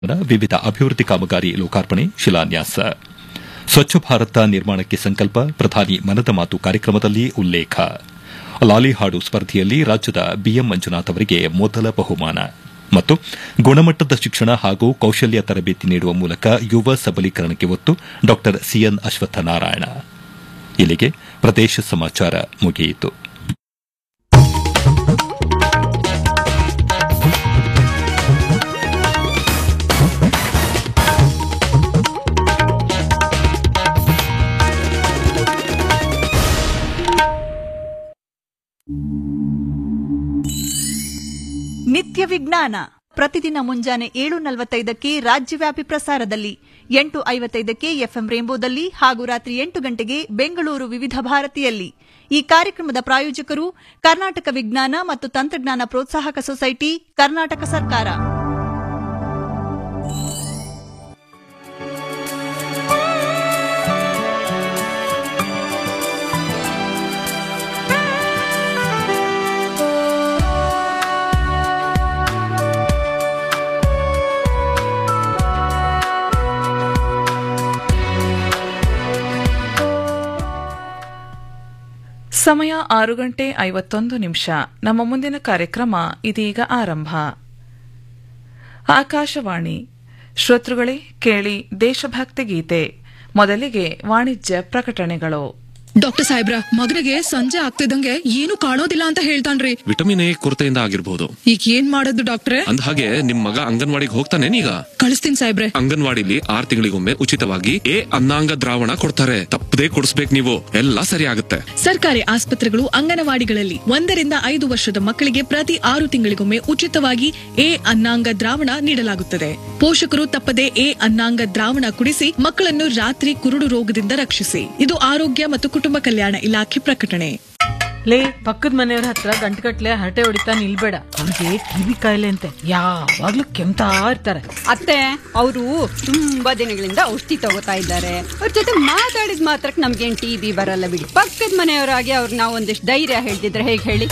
ವಿವಿಧ ಅಭಿವೃದ್ಧಿ ಕಾಮಗಾರಿ ಲೋಕಾರ್ಪಣೆ ಶಿಲಾನ್ಯಾಸ ಸ್ವಚ್ಛ ಭಾರತ ನಿರ್ಮಾಣಕ್ಕೆ ಸಂಕಲ್ಪ ಪ್ರಧಾನಿ ಮನದ ಮಾತು ಕಾರ್ಯಕ್ರಮದಲ್ಲಿ ಉಲ್ಲೇಖ ಲಾಲಿ ಹಾಡು ಸ್ಪರ್ಧೆಯಲ್ಲಿ ರಾಜ್ಯದ ಬಿಎಂ ಮಂಜುನಾಥ್ ಅವರಿಗೆ ಮೊದಲ ಬಹುಮಾನ ಮತ್ತು ಗುಣಮಟ್ಟದ ಶಿಕ್ಷಣ ಹಾಗೂ ಕೌಶಲ್ಯ ತರಬೇತಿ ನೀಡುವ ಮೂಲಕ ಯುವ ಸಬಲೀಕರಣಕ್ಕೆ ಒತ್ತು ಡಾ ಸಿಎನ್ ಅಶ್ವತ್ಥನಾರಾಯಣ ಇಲ್ಲಿಗೆ ಪ್ರದೇಶ ಸಮಾಚಾರ ಮುಗಿಯಿತು ನಿತ್ಯ ವಿಜ್ಞಾನ ಪ್ರತಿದಿನ ಮುಂಜಾನೆ ಏಳು ನಲವತ್ತೈದಕ್ಕೆ ರಾಜ್ಯವ್ಯಾಪಿ ಪ್ರಸಾರದಲ್ಲಿ ಎಂಟು ಐವತ್ತೈದಕ್ಕೆ ಎಫ್ಎಂ ರೇಂಬೋದಲ್ಲಿ ಹಾಗೂ ರಾತ್ರಿ ಎಂಟು ಗಂಟೆಗೆ ಬೆಂಗಳೂರು ವಿವಿಧ ಭಾರತಿಯಲ್ಲಿ ಈ ಕಾರ್ಯಕ್ರಮದ ಪ್ರಾಯೋಜಕರು ಕರ್ನಾಟಕ ವಿಜ್ಞಾನ ಮತ್ತು ತಂತ್ರಜ್ಞಾನ ಪ್ರೋತ್ಸಾಹಕ ಸೊಸೈಟಿ ಕರ್ನಾಟಕ ಸರ್ಕಾರ ಸಮಯ ಆರು ಗಂಟೆ ಐವತ್ತೊಂದು ನಿಮಿಷ ನಮ್ಮ ಮುಂದಿನ ಕಾರ್ಯಕ್ರಮ ಇದೀಗ ಆರಂಭ ಆಕಾಶವಾಣಿ ಶ್ರೋತೃಗಳೇ ಕೇಳಿ ದೇಶಭಕ್ತಿ ಗೀತೆ ಮೊದಲಿಗೆ ವಾಣಿಜ್ಯ ಪ್ರಕಟಣೆಗಳು ಡಾಕ್ಟರ್ ಸಾಹೇಬ್ರ ಮಗನಿಗೆ ಸಂಜೆ ಆಗ್ತಿದ್ದಂಗೆ ಏನು ಕಾಣೋದಿಲ್ಲ ಅಂತ ಹೇಳ್ತಾನ್ರಿ ವಿಟಮಿನ್ ಎ ಕೊರತೆಯಿಂದ ಆಗಿರ್ಬೋದು ಈಗ ಏನ್ ಮಾಡೋದು ಡಾಕ್ಟ್ರೆ ಅಂದ ಹಾಗೆ ನಿಮ್ ಮಗ ಅಂಗನವಾಡಿಗೆ ಹೋಗ್ತಾನೇನೀಗ ಕಳಿಸ್ತೀನಿ ಸಾಹೇಬ್ರೆ ಅಂಗನವಾಡಿಲಿ ಆರ್ ತಿಂಗಳಿಗೊಮ್ಮೆ ಉಚಿತವಾಗಿ ಎ ಅನ್ನಾಂಗ ದ್ರಾವಣ ಕೊಡ್ತಾರೆ ತಪ್ಪದೇ ಕೊಡಿಸ್ಬೇಕು ನೀವು ಎಲ್ಲ ಸರಿ ಆಗುತ್ತೆ ಸರ್ಕಾರಿ ಆಸ್ಪತ್ರೆಗಳು ಅಂಗನವಾಡಿಗಳಲ್ಲಿ ಒಂದರಿಂದ ಐದು ವರ್ಷದ ಮಕ್ಕಳಿಗೆ ಪ್ರತಿ ಆರು ತಿಂಗಳಿಗೊಮ್ಮೆ ಉಚಿತವಾಗಿ ಎ ಅನ್ನಾಂಗ ದ್ರಾವಣ ನೀಡಲಾಗುತ್ತದೆ ಪೋಷಕರು ತಪ್ಪದೆ ಎ ಅನ್ನಾಂಗ ದ್ರಾವಣ ಕುಡಿಸಿ ಮಕ್ಕಳನ್ನು ರಾತ್ರಿ ಕುರುಡು ರೋಗದಿಂದ ರಕ್ಷಿಸಿ ಇದು ಆರೋಗ್ಯ ಮತ್ತು ಕುಟುಂಬ ಕಲ್ಯಾಣ ಇಲಾಖೆ ಪ್ರಕಟಣೆ ಲೇ ಪಕ್ಕದ ಮನೆಯವ್ರ ಹತ್ರ ಗಂಟುಗಟ್ಲೆ ಹರಟೆ ಹೊಡಿತಾ ನಿಲ್ಬೇಡ ಅವ್ರಿಗೆ ಕಿವಿ ಕಾಯಿಲೆ ಅಂತೆ ಯಾವಾಗ್ಲೂ ಕೆಮ್ತಾ ಇರ್ತಾರೆ ಅತ್ತೆ ಅವರು ತುಂಬಾ ದಿನಗಳಿಂದ ಔಷಧಿ ತಗೋತಾ ಇದ್ದಾರೆ ಅವ್ರ ಜೊತೆ ಮಾತಾಡಿದ ಮಾತ್ರಕ್ಕೆ ನಮ್ಗೇನ್ ಟಿ ಬಿ ಬರಲ್ಲ ಬಿಡಿ ಪಕ್ಕದ ಮನೆಯವರಾಗಿ ಅವ್ರಿಗೆ ನಾವು ಒಂದಿಷ್ಟು ಧೈರ್ಯ ಹೇಳ್ತಿದ್ರೆ ಹೇಗೆ ಹೇಳಿ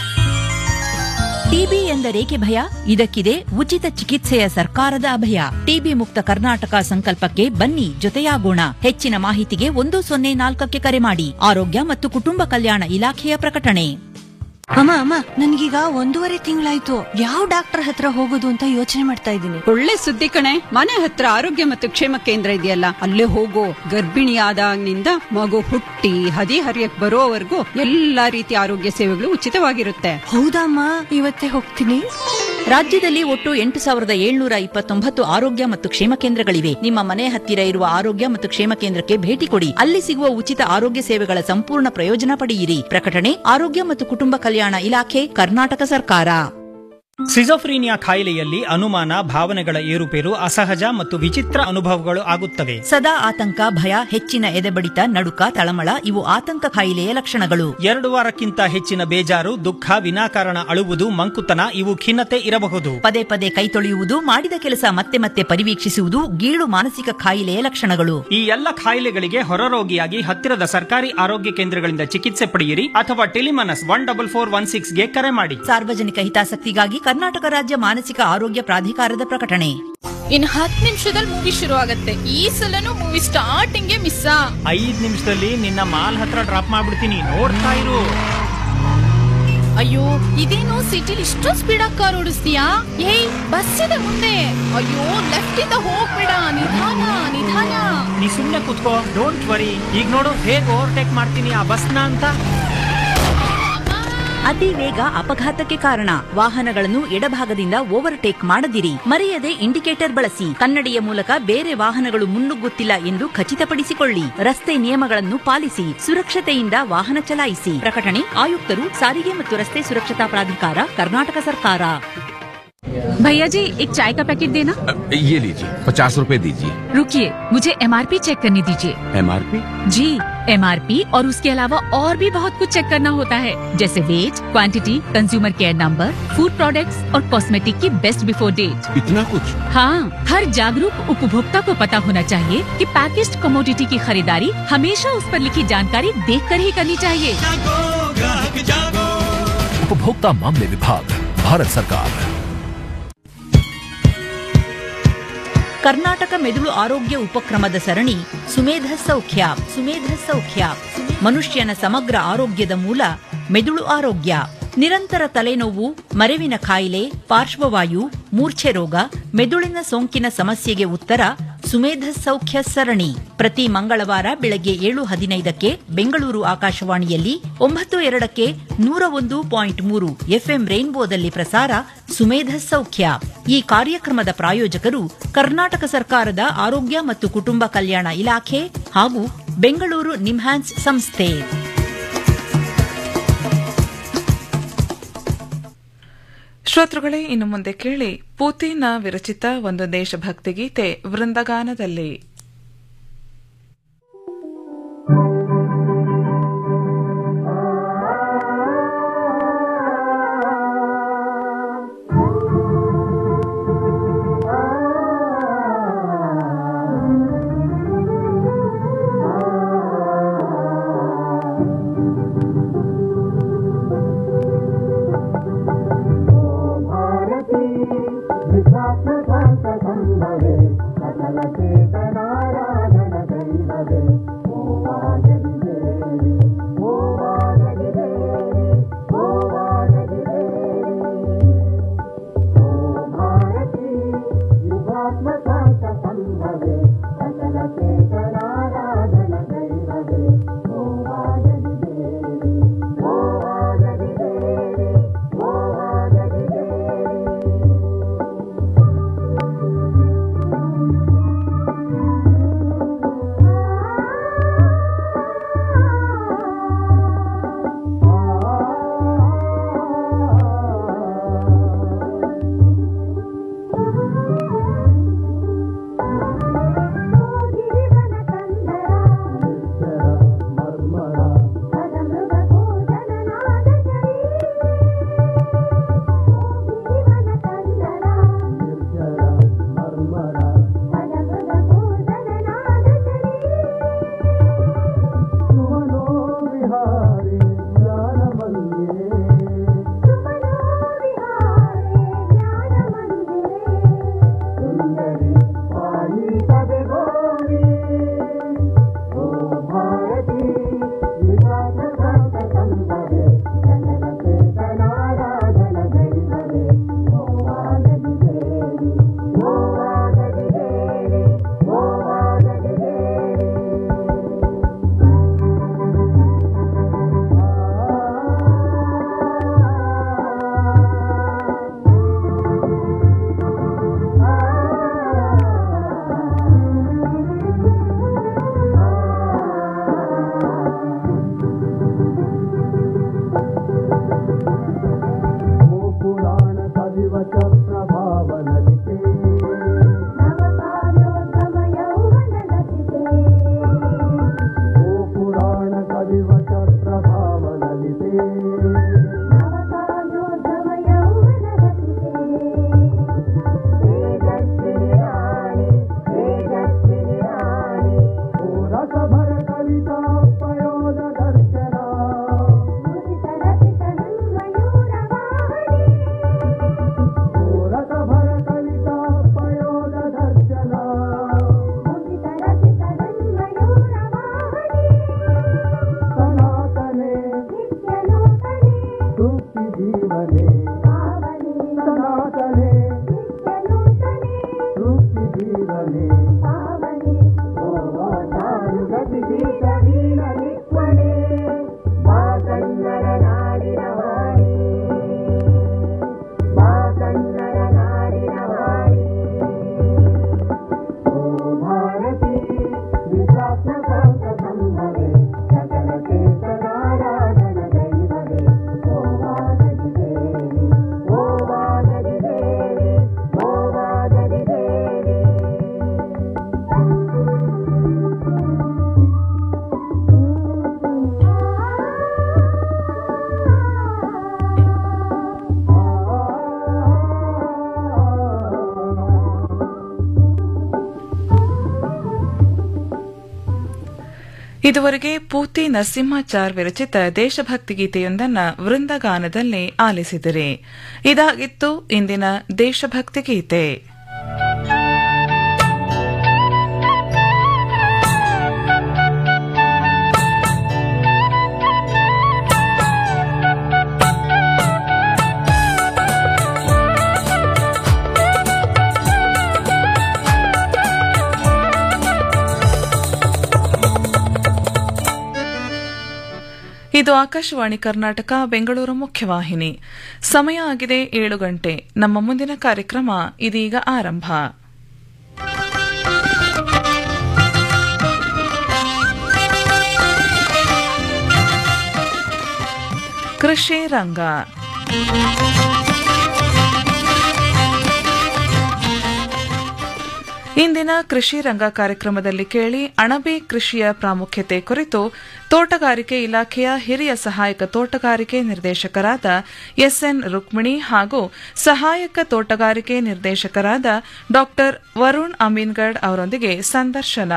ಟಿಬಿ ಎಂದರೇಕೆ ಭಯ ಇದಕ್ಕಿದೆ ಉಚಿತ ಚಿಕಿತ್ಸೆಯ ಸರ್ಕಾರದ ಅಭಯ ಟಿಬಿ ಮುಕ್ತ ಕರ್ನಾಟಕ ಸಂಕಲ್ಪಕ್ಕೆ ಬನ್ನಿ ಜೊತೆಯಾಗೋಣ ಹೆಚ್ಚಿನ ಮಾಹಿತಿಗೆ ಒಂದು ಸೊನ್ನೆ ನಾಲ್ಕಕ್ಕೆ ಕರೆ ಮಾಡಿ ಆರೋಗ್ಯ ಮತ್ತು ಕುಟುಂಬ ಕಲ್ಯಾಣ ಇಲಾಖೆಯ ಪ್ರಕಟಣೆ ಅಮ್ಮ ಅಮ್ಮ ನನ್ಗೀಗ ಒಂದೂವರೆ ತಿಂಗಳಾಯ್ತು ಯಾವ ಡಾಕ್ಟರ್ ಹತ್ರ ಹೋಗೋದು ಅಂತ ಯೋಚನೆ ಮಾಡ್ತಾ ಇದ್ದೀನಿ ಒಳ್ಳೆ ಸುದ್ದಿ ಕಣೆ ಮನೆ ಹತ್ರ ಆರೋಗ್ಯ ಮತ್ತು ಕ್ಷೇಮ ಕೇಂದ್ರ ಇದೆಯಲ್ಲ ಅಲ್ಲೇ ಹೋಗೋ ಗರ್ಭಿಣಿ ಆದಾಗಿನಿಂದ ಮಗು ಹುಟ್ಟಿ ಹದಿ ಹರಿಯಕ್ ಬರೋವರೆಗೂ ಎಲ್ಲಾ ರೀತಿಯ ಆರೋಗ್ಯ ಸೇವೆಗಳು ಉಚಿತವಾಗಿರುತ್ತೆ ಹೌದಮ್ಮ ಇವತ್ತೇ ಹೋಗ್ತೀನಿ ರಾಜ್ಯದಲ್ಲಿ ಒಟ್ಟು ಎಂಟು ಸಾವಿರದ ಏಳ್ನೂರ ಇಪ್ಪತ್ತೊಂಬತ್ತು ಆರೋಗ್ಯ ಮತ್ತು ಕ್ಷೇಮ ಕೇಂದ್ರಗಳಿವೆ ನಿಮ್ಮ ಮನೆ ಹತ್ತಿರ ಇರುವ ಆರೋಗ್ಯ ಮತ್ತು ಕ್ಷೇಮ ಕೇಂದ್ರಕ್ಕೆ ಭೇಟಿ ಕೊಡಿ ಅಲ್ಲಿ ಸಿಗುವ ಉಚಿತ ಆರೋಗ್ಯ ಸೇವೆಗಳ ಸಂಪೂರ್ಣ ಪ್ರಯೋಜನ ಪಡೆಯಿರಿ ಪ್ರಕಟಣೆ ಆರೋಗ್ಯ ಮತ್ತು ಕುಟುಂಬ ಕಲ್ಯಾಣ ಇಲಾಖೆ ಕರ್ನಾಟಕ ಸರ್ಕಾರ ಸಿಜೋಫ್ರೀನಿಯಾ ಕಾಯಿಲೆಯಲ್ಲಿ ಅನುಮಾನ ಭಾವನೆಗಳ ಏರುಪೇರು ಅಸಹಜ ಮತ್ತು ವಿಚಿತ್ರ ಅನುಭವಗಳು ಆಗುತ್ತವೆ ಸದಾ ಆತಂಕ ಭಯ ಹೆಚ್ಚಿನ ಎದೆಬಡಿತ ನಡುಕ ತಳಮಳ ಇವು ಆತಂಕ ಕಾಯಿಲೆಯ ಲಕ್ಷಣಗಳು ಎರಡು ವಾರಕ್ಕಿಂತ ಹೆಚ್ಚಿನ ಬೇಜಾರು ದುಃಖ ವಿನಾಕಾರಣ ಅಳುವುದು ಮಂಕುತನ ಇವು ಖಿನ್ನತೆ ಇರಬಹುದು ಪದೇ ಪದೇ ಕೈ ತೊಳೆಯುವುದು ಮಾಡಿದ ಕೆಲಸ ಮತ್ತೆ ಮತ್ತೆ ಪರಿವೀಕ್ಷಿಸುವುದು ಗೀಳು ಮಾನಸಿಕ ಕಾಯಿಲೆಯ ಲಕ್ಷಣಗಳು ಈ ಎಲ್ಲ ಕಾಯಿಲೆಗಳಿಗೆ ಹೊರರೋಗಿಯಾಗಿ ಹತ್ತಿರದ ಸರ್ಕಾರಿ ಆರೋಗ್ಯ ಕೇಂದ್ರಗಳಿಂದ ಚಿಕಿತ್ಸೆ ಪಡೆಯಿರಿ ಅಥವಾ Telemanas one double four one six ಗೆ ಕರೆ ಮಾಡಿ ಸಾರ್ವಜನಿಕ ಹಿತಾಸಕ್ತಿಗಾಗಿ ಕರ್ನಾಟಕ ರಾಜ್ಯ ಮಾನಸಿಕ ಆರೋಗ್ಯ ಪ್ರಾಧಿಕಾರದ ಪ್ರಕಟಣೆ ಇನ್ ಹತ್ತು ನಿಮಿಷದಲ್ಲಿ ಮೂವಿ ಶುರು ಆಗತ್ತೆ ಈ ಸಲನು ಮೂವಿ ಸ್ಟಾರ್ಟಿಂಗ್ ಮಿಸ್ ಐದ್ ನಿಮಿಷದಲ್ಲಿ ನಿನ್ನ ಮಾಲ್ ಹತ್ರ ಡ್ರಾಪ್ ಮಾಡ್ಬಿಡ್ತೀನಿ ನೋಡ್ತಾ ಇರು ಅಯ್ಯೋ ಇದೇನು ಸಿಟಿಲಿ ಇಷ್ಟೊಂದು ಸ್ಪೀಡ್ ಆಗಿ ಕಾರ್ ಓಡಿಸ್ತೀಯಾ ಏಯ್ ಬಸ್ ಇದೆ ಮುಂದೆ ಅಯ್ಯೋ ಲೆಫ್ಟ್ ಇಂದ ಹೋಗ್ಬೇಡ ನಿಧಾನ ನಿಧಾನ ನೀ ಸುಮ್ನೆ ಕುತ್ಕೋ ಡೋಂಟ್ ವರಿ ಈಗ ನೋಡು ಹೇಗ್ ಓವರ್ಟೇಕ್ ಮಾಡ್ತೀನಿ ಆ ಬಸ್ನ ಅಂತ ಅತಿ ವೇಗ ಅಪಘಾತಕ್ಕೆ ಕಾರಣ ವಾಹನಗಳನ್ನು ಎಡಭಾಗದಿಂದ ಓವರ್ಟೇಕ್ ಮಾಡದಿರಿ ಮರೆಯದೆ ಇಂಡಿಕೇಟರ್ ಬಳಸಿ ಕನ್ನಡಿಯ ಮೂಲಕ ಬೇರೆ ವಾಹನಗಳು ಮುನ್ನುಗ್ಗುತ್ತಿಲ್ಲ ಎಂದು ಖಚಿತಪಡಿಸಿಕೊಳ್ಳಿ ರಸ್ತೆ ನಿಯಮಗಳನ್ನು ಪಾಲಿಸಿ ಸುರಕ್ಷತೆಯಿಂದ ವಾಹನ ಚಲಾಯಿಸಿ ಪ್ರಕಟಣೆ ಆಯುಕ್ತರು ಸಾರಿಗೆ ಮತ್ತು ರಸ್ತೆ ಸುರಕ್ಷತಾ ಪ್ರಾಧಿಕಾರ ಕರ್ನಾಟಕ ಸರ್ಕಾರ भैया जी एक चाय का पैकेट देना ये लीजिए पचास रुपए दीजिए रुकिए मुझे एमआरपी चेक करने दीजिए एमआरपी जी एमआरपी और उसके अलावा और भी बहुत कुछ चेक करना होता है जैसे weight quantity consumer care number food products और कॉस्मेटिक की बेस्ट बिफोर डेट इतना कुछ हाँ हर जागरूक उपभोक्ता को पता होना चाहिए कि पैकेज्ड कमोडिटी की खरीदारी हमेशा उस पर लिखी जानकारी देख कर ही करनी चाहिए उपभोक्ता मामले विभाग भारत सरकार ಕರ್ನಾಟಕ ಮೆದುಳು ಆರೋಗ್ಯ ಉಪಕ್ರಮದ ಸರಣಿ ಸುಮೇಧ ಸೌಖ್ಯ ಸುಮೇಧ ಸೌಖ್ಯ ಮನುಷ್ಯನ ಸಮಗ್ರ ಆರೋಗ್ಯದ ಮೂಲ ಮೆದುಳು ಆರೋಗ್ಯ ನಿರಂತರ ತಲೆನೋವು ಮರೆವಿನ ಕಾಯಿಲೆ ಪಾರ್ಶ್ವವಾಯು ಮೂರ್ಛೆ ರೋಗ ಮೆದುಳಿನ ಸೋಂಕಿನ ಸಮಸ್ಯೆಗೆ ಉತ್ತರ ಸುಮೇಧ ಸೌಖ್ಯ ಸರಣಿ ಪ್ರತಿ ಮಂಗಳವಾರ ಬೆಳಗ್ಗೆ ಏಳು ಹದಿನೈದಕ್ಕೆ ಬೆಂಗಳೂರು ಆಕಾಶವಾಣಿಯಲ್ಲಿ ಒಂಬತ್ತು ಎರಡಕ್ಕೆ ನೂರ ಒಂದು ಪಾಯಿಂಟ್ ಮೂರು ಎಫ್ಎಂ ರೈನ್ಬೋದಲ್ಲಿ ಪ್ರಸಾರ ಸುಮೇಧ ಸೌಖ್ಯ ಈ ಕಾರ್ಯಕ್ರಮದ ಪ್ರಾಯೋಜಕರು ಕರ್ನಾಟಕ ಸರ್ಕಾರದ ಆರೋಗ್ಯ ಮತ್ತು ಕುಟುಂಬ ಕಲ್ಯಾಣ ಇಲಾಖೆ ಹಾಗೂ ಬೆಂಗಳೂರು ನಿಮ್ಹಾನ್ಸ್ ಸಂಸ್ಥೆ ಶ್ರೋತೃಗಳೇ ಇನ್ನು ಮುಂದೆ ಕೇಳಿ ಪೂತಿನ ವಿರಚಿತ ಒಂದು ದೇಶಭಕ್ತಿ ಗೀತೆ ವೃಂದಗಾನದಲ್ಲಿ ಇದುವರೆಗೆ ಪೂತಿ ನರಸಿಂಹಾಚಾರ್ ವಿರಚಿತ ದೇಶಭಕ್ತಿ ಗೀತೆಯೊಂದನ್ನ ವೃಂದಗಾನದಲ್ಲಿ ಆಲಿಸಿದಿರಿ ಇದಾಗಿತ್ತು ಇಂದಿನ ದೇಶಭಕ್ತಿ ಗೀತೆ ಇದು ಆಕಾಶವಾಣಿ ಕರ್ನಾಟಕ ಬೆಂಗಳೂರು ಮುಖ್ಯವಾಹಿನಿ ಸಮಯ ಆಗಿದೆ ಏಳು ಗಂಟೆ ನಮ್ಮ ಮುಂದಿನ ಕಾರ್ಯಕ್ರಮ ಇದೀಗ ಆರಂಭ ಕೃಷಿ ರಂಗ ಇಂದಿನ ಕೃಷಿ ರಂಗ ಕಾರ್ಯಕ್ರಮದಲ್ಲಿ ಕೇಳಿ ಅಣಬೆ ಕೃಷಿಯ ಪ್ರಾಮುಖ್ಯತೆ ಕುರಿತು ತೋಟಗಾರಿಕೆ ಇಲಾಖೆಯ ಹಿರಿಯ ಸಹಾಯಕ ತೋಟಗಾರಿಕೆ ನಿರ್ದೇಶಕರಾದ ಎಸ್ಎನ್ ರುಕ್ಮಿಣಿ ಹಾಗೂ ಸಹಾಯಕ ತೋಟಗಾರಿಕೆ ನಿರ್ದೇಶಕರಾದ ಡಾ ವರುಣ್ ಅಮೀನ್ಗಢ್ ಅವರೊಂದಿಗೆ ಸಂದರ್ಶನ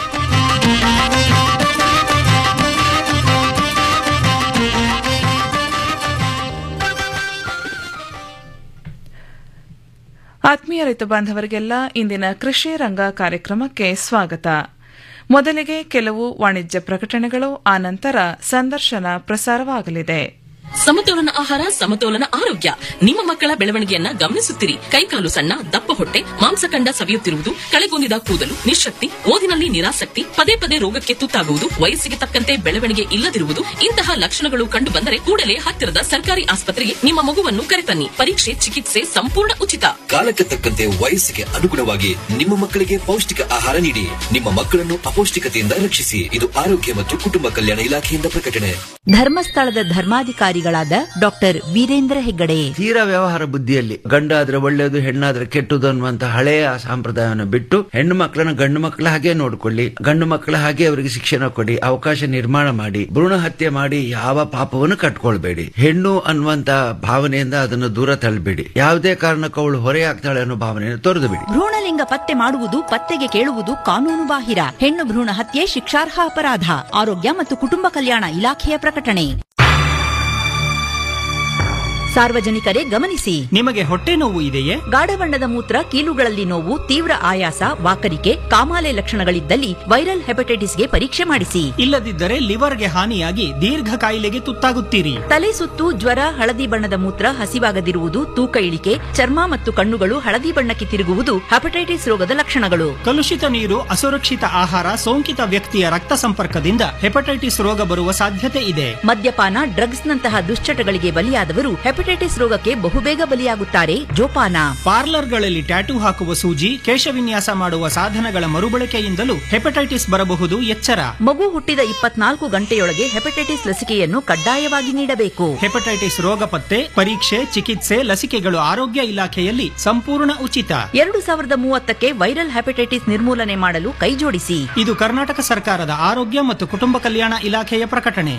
ಆತ್ಮೀಯ ರೈತ ಬಾಂಧವರಿಗೆಲ್ಲ ಇಂದಿನ ಕೃಷಿ ರಂಗ ಕಾರ್ಯಕ್ರಮಕ್ಕೆ ಸ್ವಾಗತ ಮೊದಲಿಗೆ ಕೆಲವು ವಾಣಿಜ್ಯ ಪ್ರಕಟಣೆಗಳು ಆನಂತರ ಸಂದರ್ಶನ ಪ್ರಸಾರವಾಗಲಿದೆ ಸಮತೋಲನ ಆಹಾರ ಸಮತೋಲನ ಆರೋಗ್ಯ ನಿಮ್ಮ ಮಕ್ಕಳ ಬೆಳವಣಿಗೆಯನ್ನ ಗಮನಿಸುತ್ತಿರಿ ಕೈಕಾಲು ಸಣ್ಣ ದಪ್ಪ ಹೊಟ್ಟೆ ಮಾಂಸಖಂಡ ಸವಿಯುತ್ತಿರುವುದು ಕಳೆಗೊಂದಿದ ಕೂದಲು ನಿಶಕ್ತಿ ಓದಿನಲ್ಲಿ ನಿರಾಸಕ್ತಿ ಪದೇ ಪದೇ ರೋಗಕ್ಕೆ ತುತ್ತಾಗುವುದು ವಯಸ್ಸಿಗೆ ತಕ್ಕಂತೆ ಬೆಳವಣಿಗೆ ಇಲ್ಲದಿರುವುದು ಇಂತಹ ಲಕ್ಷಣಗಳು ಕಂಡು ಬಂದರೆ ಕೂಡಲೇ ಹತ್ತಿರದ ಸರ್ಕಾರಿ ಆಸ್ಪತ್ರೆಗೆ ನಿಮ್ಮ ಮಗುವನ್ನು ಕರೆತನ್ನಿ ಪರೀಕ್ಷೆ ಚಿಕಿತ್ಸೆ ಸಂಪೂರ್ಣ ಉಚಿತ ಕಾಲಕ್ಕೆ ತಕ್ಕಂತೆ ವಯಸ್ಸಿಗೆ ಅನುಗುಣವಾಗಿ ನಿಮ್ಮ ಮಕ್ಕಳಿಗೆ ಪೌಷ್ಟಿಕ ಆಹಾರ ನೀಡಿ ನಿಮ್ಮ ಮಕ್ಕಳನ್ನು ಅಪೌಷ್ಟಿಕತೆಯಿಂದ ರಕ್ಷಿಸಿ ಇದು ಆರೋಗ್ಯ ಮತ್ತು ಕುಟುಂಬ ಕಲ್ಯಾಣ ಇಲಾಖೆಯಿಂದ ಪ್ರಕಟಣೆ ಧರ್ಮಸ್ಥಳದ ಧರ್ಮಾಧಿಕಾರಿಗಳಾದ ಡಾಕ್ಟರ್ ವೀರೇಂದ್ರ ಹೆಗ್ಗಡೆ ತೀರಾ ವ್ಯವಹಾರ ಬುದ್ಧಿಯಲ್ಲಿ ಗಂಡಾದ್ರೆ ಒಳ್ಳೆಯದು ಹೆಣ್ಣಾದ್ರೆ ಕೆಟ್ಟದು ಅನ್ನುವಂತ ಹಳೆಯ ಸಂಪ್ರದಾಯವನ್ನು ಬಿಟ್ಟು ಹೆಣ್ಣು ಮಕ್ಕಳನ್ನ ಗಂಡು ಮಕ್ಕಳ ಹಾಗೆ ನೋಡ್ಕೊಳ್ಳಿ ಗಂಡು ಮಕ್ಕಳ ಹಾಗೆ ಅವರಿಗೆ ಶಿಕ್ಷಣ ಕೊಡಿ ಅವಕಾಶ ನಿರ್ಮಾಣ ಮಾಡಿ ಭ್ರೂಣ ಹತ್ಯೆ ಮಾಡಿ ಯಾವ ಪಾಪವನ್ನು ಕಟ್ಕೊಳ್ಬೇಡಿ ಹೆಣ್ಣು ಅನ್ನುವಂತ ಭಾವನೆಯಿಂದ ಅದನ್ನು ದೂರ ತಳ್ಳಬೇಡಿ ಯಾವುದೇ ಕಾರಣಕ್ಕೂ ಅವಳು ಹೊರೆಯಾಗ್ತಾಳೆ ಅನ್ನೋ ಭಾವನೆಯನ್ನು ತೊರೆದು ಬಿಡಿ ಭ್ರೂಣಲಿಂಗ ಪತ್ತೆ ಮಾಡುವುದು ಪತ್ತೆಗೆ ಕೇಳುವುದು ಕಾನೂನು ಬಾಹಿರ ಹೆಣ್ಣು ಭ್ರೂಣ ಹತ್ಯೆ ಶಿಕ್ಷಾರ್ಹ ಅಪರಾಧ ಆರೋಗ್ಯ ಮತ್ತು ಕುಟುಂಬ ಕಲ್ಯಾಣ ಇಲಾಖೆಯ ಪ್ರಕಟಣೆ ಸಾರ್ವಜನಿಕರೇ ಗಮನಿಸಿ ನಿಮಗೆ ಹೊಟ್ಟೆ ನೋವು ಇದೆಯೇ ಗಾಢ ಬಣ್ಣದ ಮೂತ್ರ ಕೀಲುಗಳಲ್ಲಿ ನೋವು ತೀವ್ರ ಆಯಾಸ ವಾಕರಿಕೆ ಕಾಮಾಲೆ ಲಕ್ಷಣಗಳಿದ್ದಲ್ಲಿ ವೈರಲ್ ಹೆಪಟೈಟಿಸ್ಗೆ ಪರೀಕ್ಷೆ ಮಾಡಿಸಿ ಇಲ್ಲದಿದ್ದರೆ ಲಿವರ್ಗೆ ಹಾನಿಯಾಗಿ ದೀರ್ಘ ಕಾಯಿಲೆಗೆ ತುತ್ತಾಗುತ್ತೀರಿ ತಲೆ ಸುತ್ತು ಜ್ವರ ಹಳದಿ ಬಣ್ಣದ ಮೂತ್ರ ಹಸಿವಾಗದಿರುವುದು ತೂಕ ಇಳಿಕೆ ಚರ್ಮ ಮತ್ತು ಕಣ್ಣುಗಳು ಹಳದಿ ಬಣ್ಣಕ್ಕೆ ತಿರುಗುವುದು ಹೆಪಟೈಟಿಸ್ ರೋಗದ ಲಕ್ಷಣಗಳು ಕಲುಷಿತ ನೀರು ಅಸುರಕ್ಷಿತ ಆಹಾರ ಸೋಂಕಿತ ವ್ಯಕ್ತಿಯ ರಕ್ತ ಸಂಪರ್ಕದಿಂದ ಹೆಪಟೈಟಿಸ್ ರೋಗ ಬರುವ ಸಾಧ್ಯತೆ ಇದೆ ಮದ್ಯಪಾನ ಡ್ರಗ್ಸ್ನಂತಹ ದುಶ್ಚಟಗಳಿಗೆ ಬಲಿಯಾದವರು ಹೆಪಟೈಟಿಸ್ ರೋಗಕ್ಕೆ ಬಹುಬೇಗ ಬಲಿಯಾಗುತ್ತಾರೆ ಜೋಪಾನ ಪಾರ್ಲರ್ಗಳಲ್ಲಿ ಟ್ಯಾಟೂ ಹಾಕುವ ಸೂಜಿ ಕೇಶವಿನ್ಯಾಸ ಮಾಡುವ ಸಾಧನಗಳ ಮರುಬಳಕೆಯಿಂದಲೂ ಹೆಪಟೈಟಿಸ್ ಬರಬಹುದು ಎಚ್ಚರ ಮಗು ಹುಟ್ಟಿದ ಇಪ್ಪತ್ನಾಲ್ಕು ಗಂಟೆಯೊಳಗೆ ಹೆಪಟೈಟಿಸ್ ಲಸಿಕೆಯನ್ನು ಕಡ್ಡಾಯವಾಗಿ ನೀಡಬೇಕು ಹೆಪಟೈಟಿಸ್ ರೋಗ ಪತ್ತೆ ಪರೀಕ್ಷೆ ಚಿಕಿತ್ಸೆ ಲಸಿಕೆಗಳು ಆರೋಗ್ಯ ಇಲಾಖೆಯಲ್ಲಿ ಸಂಪೂರ್ಣ ಉಚಿತ ಎರಡು ಸಾವಿರದ ಮೂವತ್ತಕ್ಕೆ ವೈರಲ್ ಹೆಪಟೈಟಿಸ್ ನಿರ್ಮೂಲನೆ ಮಾಡಲು ಕೈಜೋಡಿಸಿ ಇದು ಕರ್ನಾಟಕ ಸರ್ಕಾರದ ಆರೋಗ್ಯ ಮತ್ತು ಕುಟುಂಬ ಕಲ್ಯಾಣ ಇಲಾಖೆಯ ಪ್ರಕಟಣೆ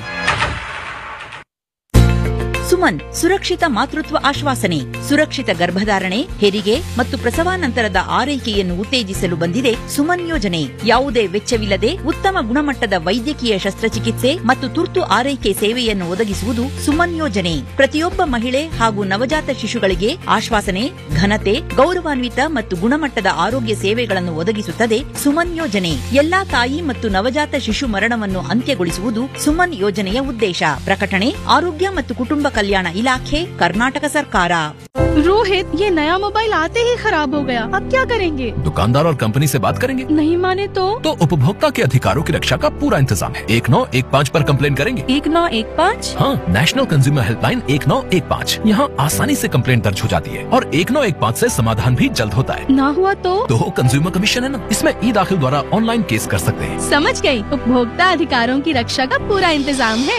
ಸುಮನ್ ಸುರಕ್ಷಿತ ಮಾತೃತ್ವ ಆಶ್ವಾಸನೆ ಸುರಕ್ಷಿತ ಗರ್ಭಧಾರಣೆ ಹೆರಿಗೆ ಮತ್ತು ಪ್ರಸವಾನಂತರದ ಆರೈಕೆಯನ್ನು ಉತ್ತೇಜಿಸಲು ಬಂದಿದೆ ಸುಮನ್ ಯೋಜನೆ ಯಾವುದೇ ವೆಚ್ಚವಿಲ್ಲದೆ ಉತ್ತಮ ಗುಣಮಟ್ಟದ ವೈದ್ಯಕೀಯ ಶಸ್ತ್ರಚಿಕಿತ್ಸೆ ಮತ್ತು ತುರ್ತು ಆರೈಕೆ ಸೇವೆಯನ್ನು ಒದಗಿಸುವುದು ಸುಮನ್ ಯೋಜನೆ ಪ್ರತಿಯೊಬ್ಬ ಮಹಿಳೆ ಹಾಗೂ ನವಜಾತ ಶಿಶುಗಳಿಗೆ ಆಶ್ವಾಸನೆ ಘನತೆ ಗೌರವಾನ್ವಿತ ಮತ್ತು ಗುಣಮಟ್ಟದ ಆರೋಗ್ಯ ಸೇವೆಗಳನ್ನು ಒದಗಿಸುತ್ತದೆ ಸುಮನ್ ಯೋಜನೆ ಎಲ್ಲಾ ತಾಯಿ ಮತ್ತು ನವಜಾತ ಶಿಶು ಮರಣವನ್ನು ಅಂತ್ಯಗೊಳಿಸುವುದು ಸುಮನ್ ಯೋಜನೆಯ ಉದ್ದೇಶ ಪ್ರಕಟಣೆ ಆರೋಗ್ಯ ಮತ್ತು ಕುಟುಂಬ ಕಲ್ಯಾಣ ಇಲಾಖೆ ಕರ್ನಾಟಕ ಸರ್ಕಾರ रोहित ये नया मोबाइल आते ही खराब हो गया अब क्या करेंगे दुकानदार और कंपनी से बात करेंगे नहीं माने तो तो उपभोक्ता के अधिकारों की रक्षा का पूरा इंतजाम है एक नौ एक पाँच पर कंप्लेन करेंगे एक नौ एक पाँच हाँ नेशनल कंज्यूमर हेल्पलाइन एक नौ एक पाँच यहाँ आसानी से कंप्लेन दर्ज हो जाती है और एक नौ एक पाँच ऐसी समाधान भी जल्द होता है ना हुआ तो तो कंज्यूमर कमीशन है ना इसमें ई दाखिल द्वारा ऑनलाइन केस कर सकते हैं समझ गई उपभोक्ता अधिकारों की रक्षा का पूरा इंतजाम है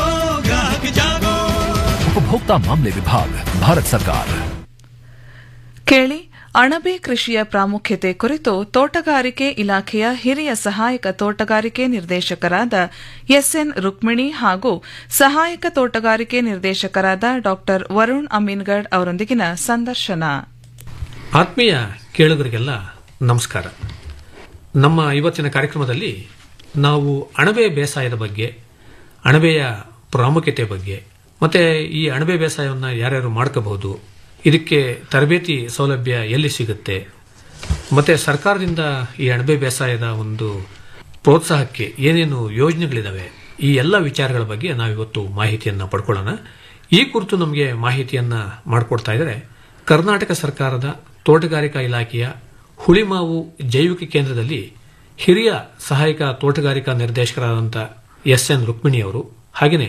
उपभोक्ता मामले विभाग भारत सरकार ಕೇಳಿ ಅಣಬೆ ಕೃಷಿಯ ಪ್ರಾಮುಖ್ಯತೆ ಕುರಿತು ತೋಟಗಾರಿಕೆ ಇಲಾಖೆಯ ಹಿರಿಯ ಸಹಾಯಕ ತೋಟಗಾರಿಕೆ ನಿರ್ದೇಶಕರಾದ ಎಸ್ಎನ್ ರುಕ್ಮಿಣಿ ಹಾಗೂ ಸಹಾಯಕ ತೋಟಗಾರಿಕೆ ನಿರ್ದೇಶಕರಾದ ಡಾ ವರುಣ್ ಅಮೀನ್ಗಢ್ ಅವರೊಂದಿಗಿನ ಸಂದರ್ಶನ ಆತ್ಮೀಯ ಕೇಳುಗರಿಗೆಲ್ಲ ನಮಸ್ಕಾರ ನಮ್ಮ ಇವತ್ತಿನ ಕಾರ್ಯಕ್ರಮದಲ್ಲಿ ನಾವು ಅಣಬೆ ಬೇಸಾಯದ ಬಗ್ಗೆ ಅಣಬೆಯ ಪ್ರಾಮುಖ್ಯತೆ ಬಗ್ಗೆ ಮತ್ತೆ ಈ ಅಣಬೆ ಬೇಸಾಯವನ್ನು ಯಾರ್ಯಾರು ಮಾಡ್ಕೋಬಹುದು ಇದಕ್ಕೆ ತರಬೇತಿ ಸೌಲಭ್ಯ ಎಲ್ಲಿ ಸಿಗುತ್ತೆ ಮತ್ತೆ ಸರ್ಕಾರದಿಂದ ಈ ಅಣಬೆ ಬೇಸಾಯದ ಒಂದು ಪ್ರೋತ್ಸಾಹಕ್ಕೆ ಏನೇನು ಯೋಜನೆಗಳಿದಾವೆ ಈ ಎಲ್ಲ ವಿಚಾರಗಳ ಬಗ್ಗೆ ನಾವಿವತ್ತು ಮಾಹಿತಿಯನ್ನು ಪಡ್ಕೊಳ್ಳೋಣ ಈ ಕುರಿತು ನಮಗೆ ಮಾಹಿತಿಯನ್ನ ಮಾಡಿಕೊಡ್ತಾ ಇದ್ದಾರೆ ಕರ್ನಾಟಕ ಸರ್ಕಾರದ ತೋಟಗಾರಿಕಾ ಇಲಾಖೆಯ ಹುಳಿಮಾವು ಜೈವಿಕ ಕೇಂದ್ರದಲ್ಲಿ ಹಿರಿಯ ಸಹಾಯಕ ತೋಟಗಾರಿಕಾ ನಿರ್ದೇಶಕರಾದಂಥ ಎಸ್ ಎನ್ ರುಕ್ಮಿಣಿ ಅವರು ಹಾಗೆಯೇ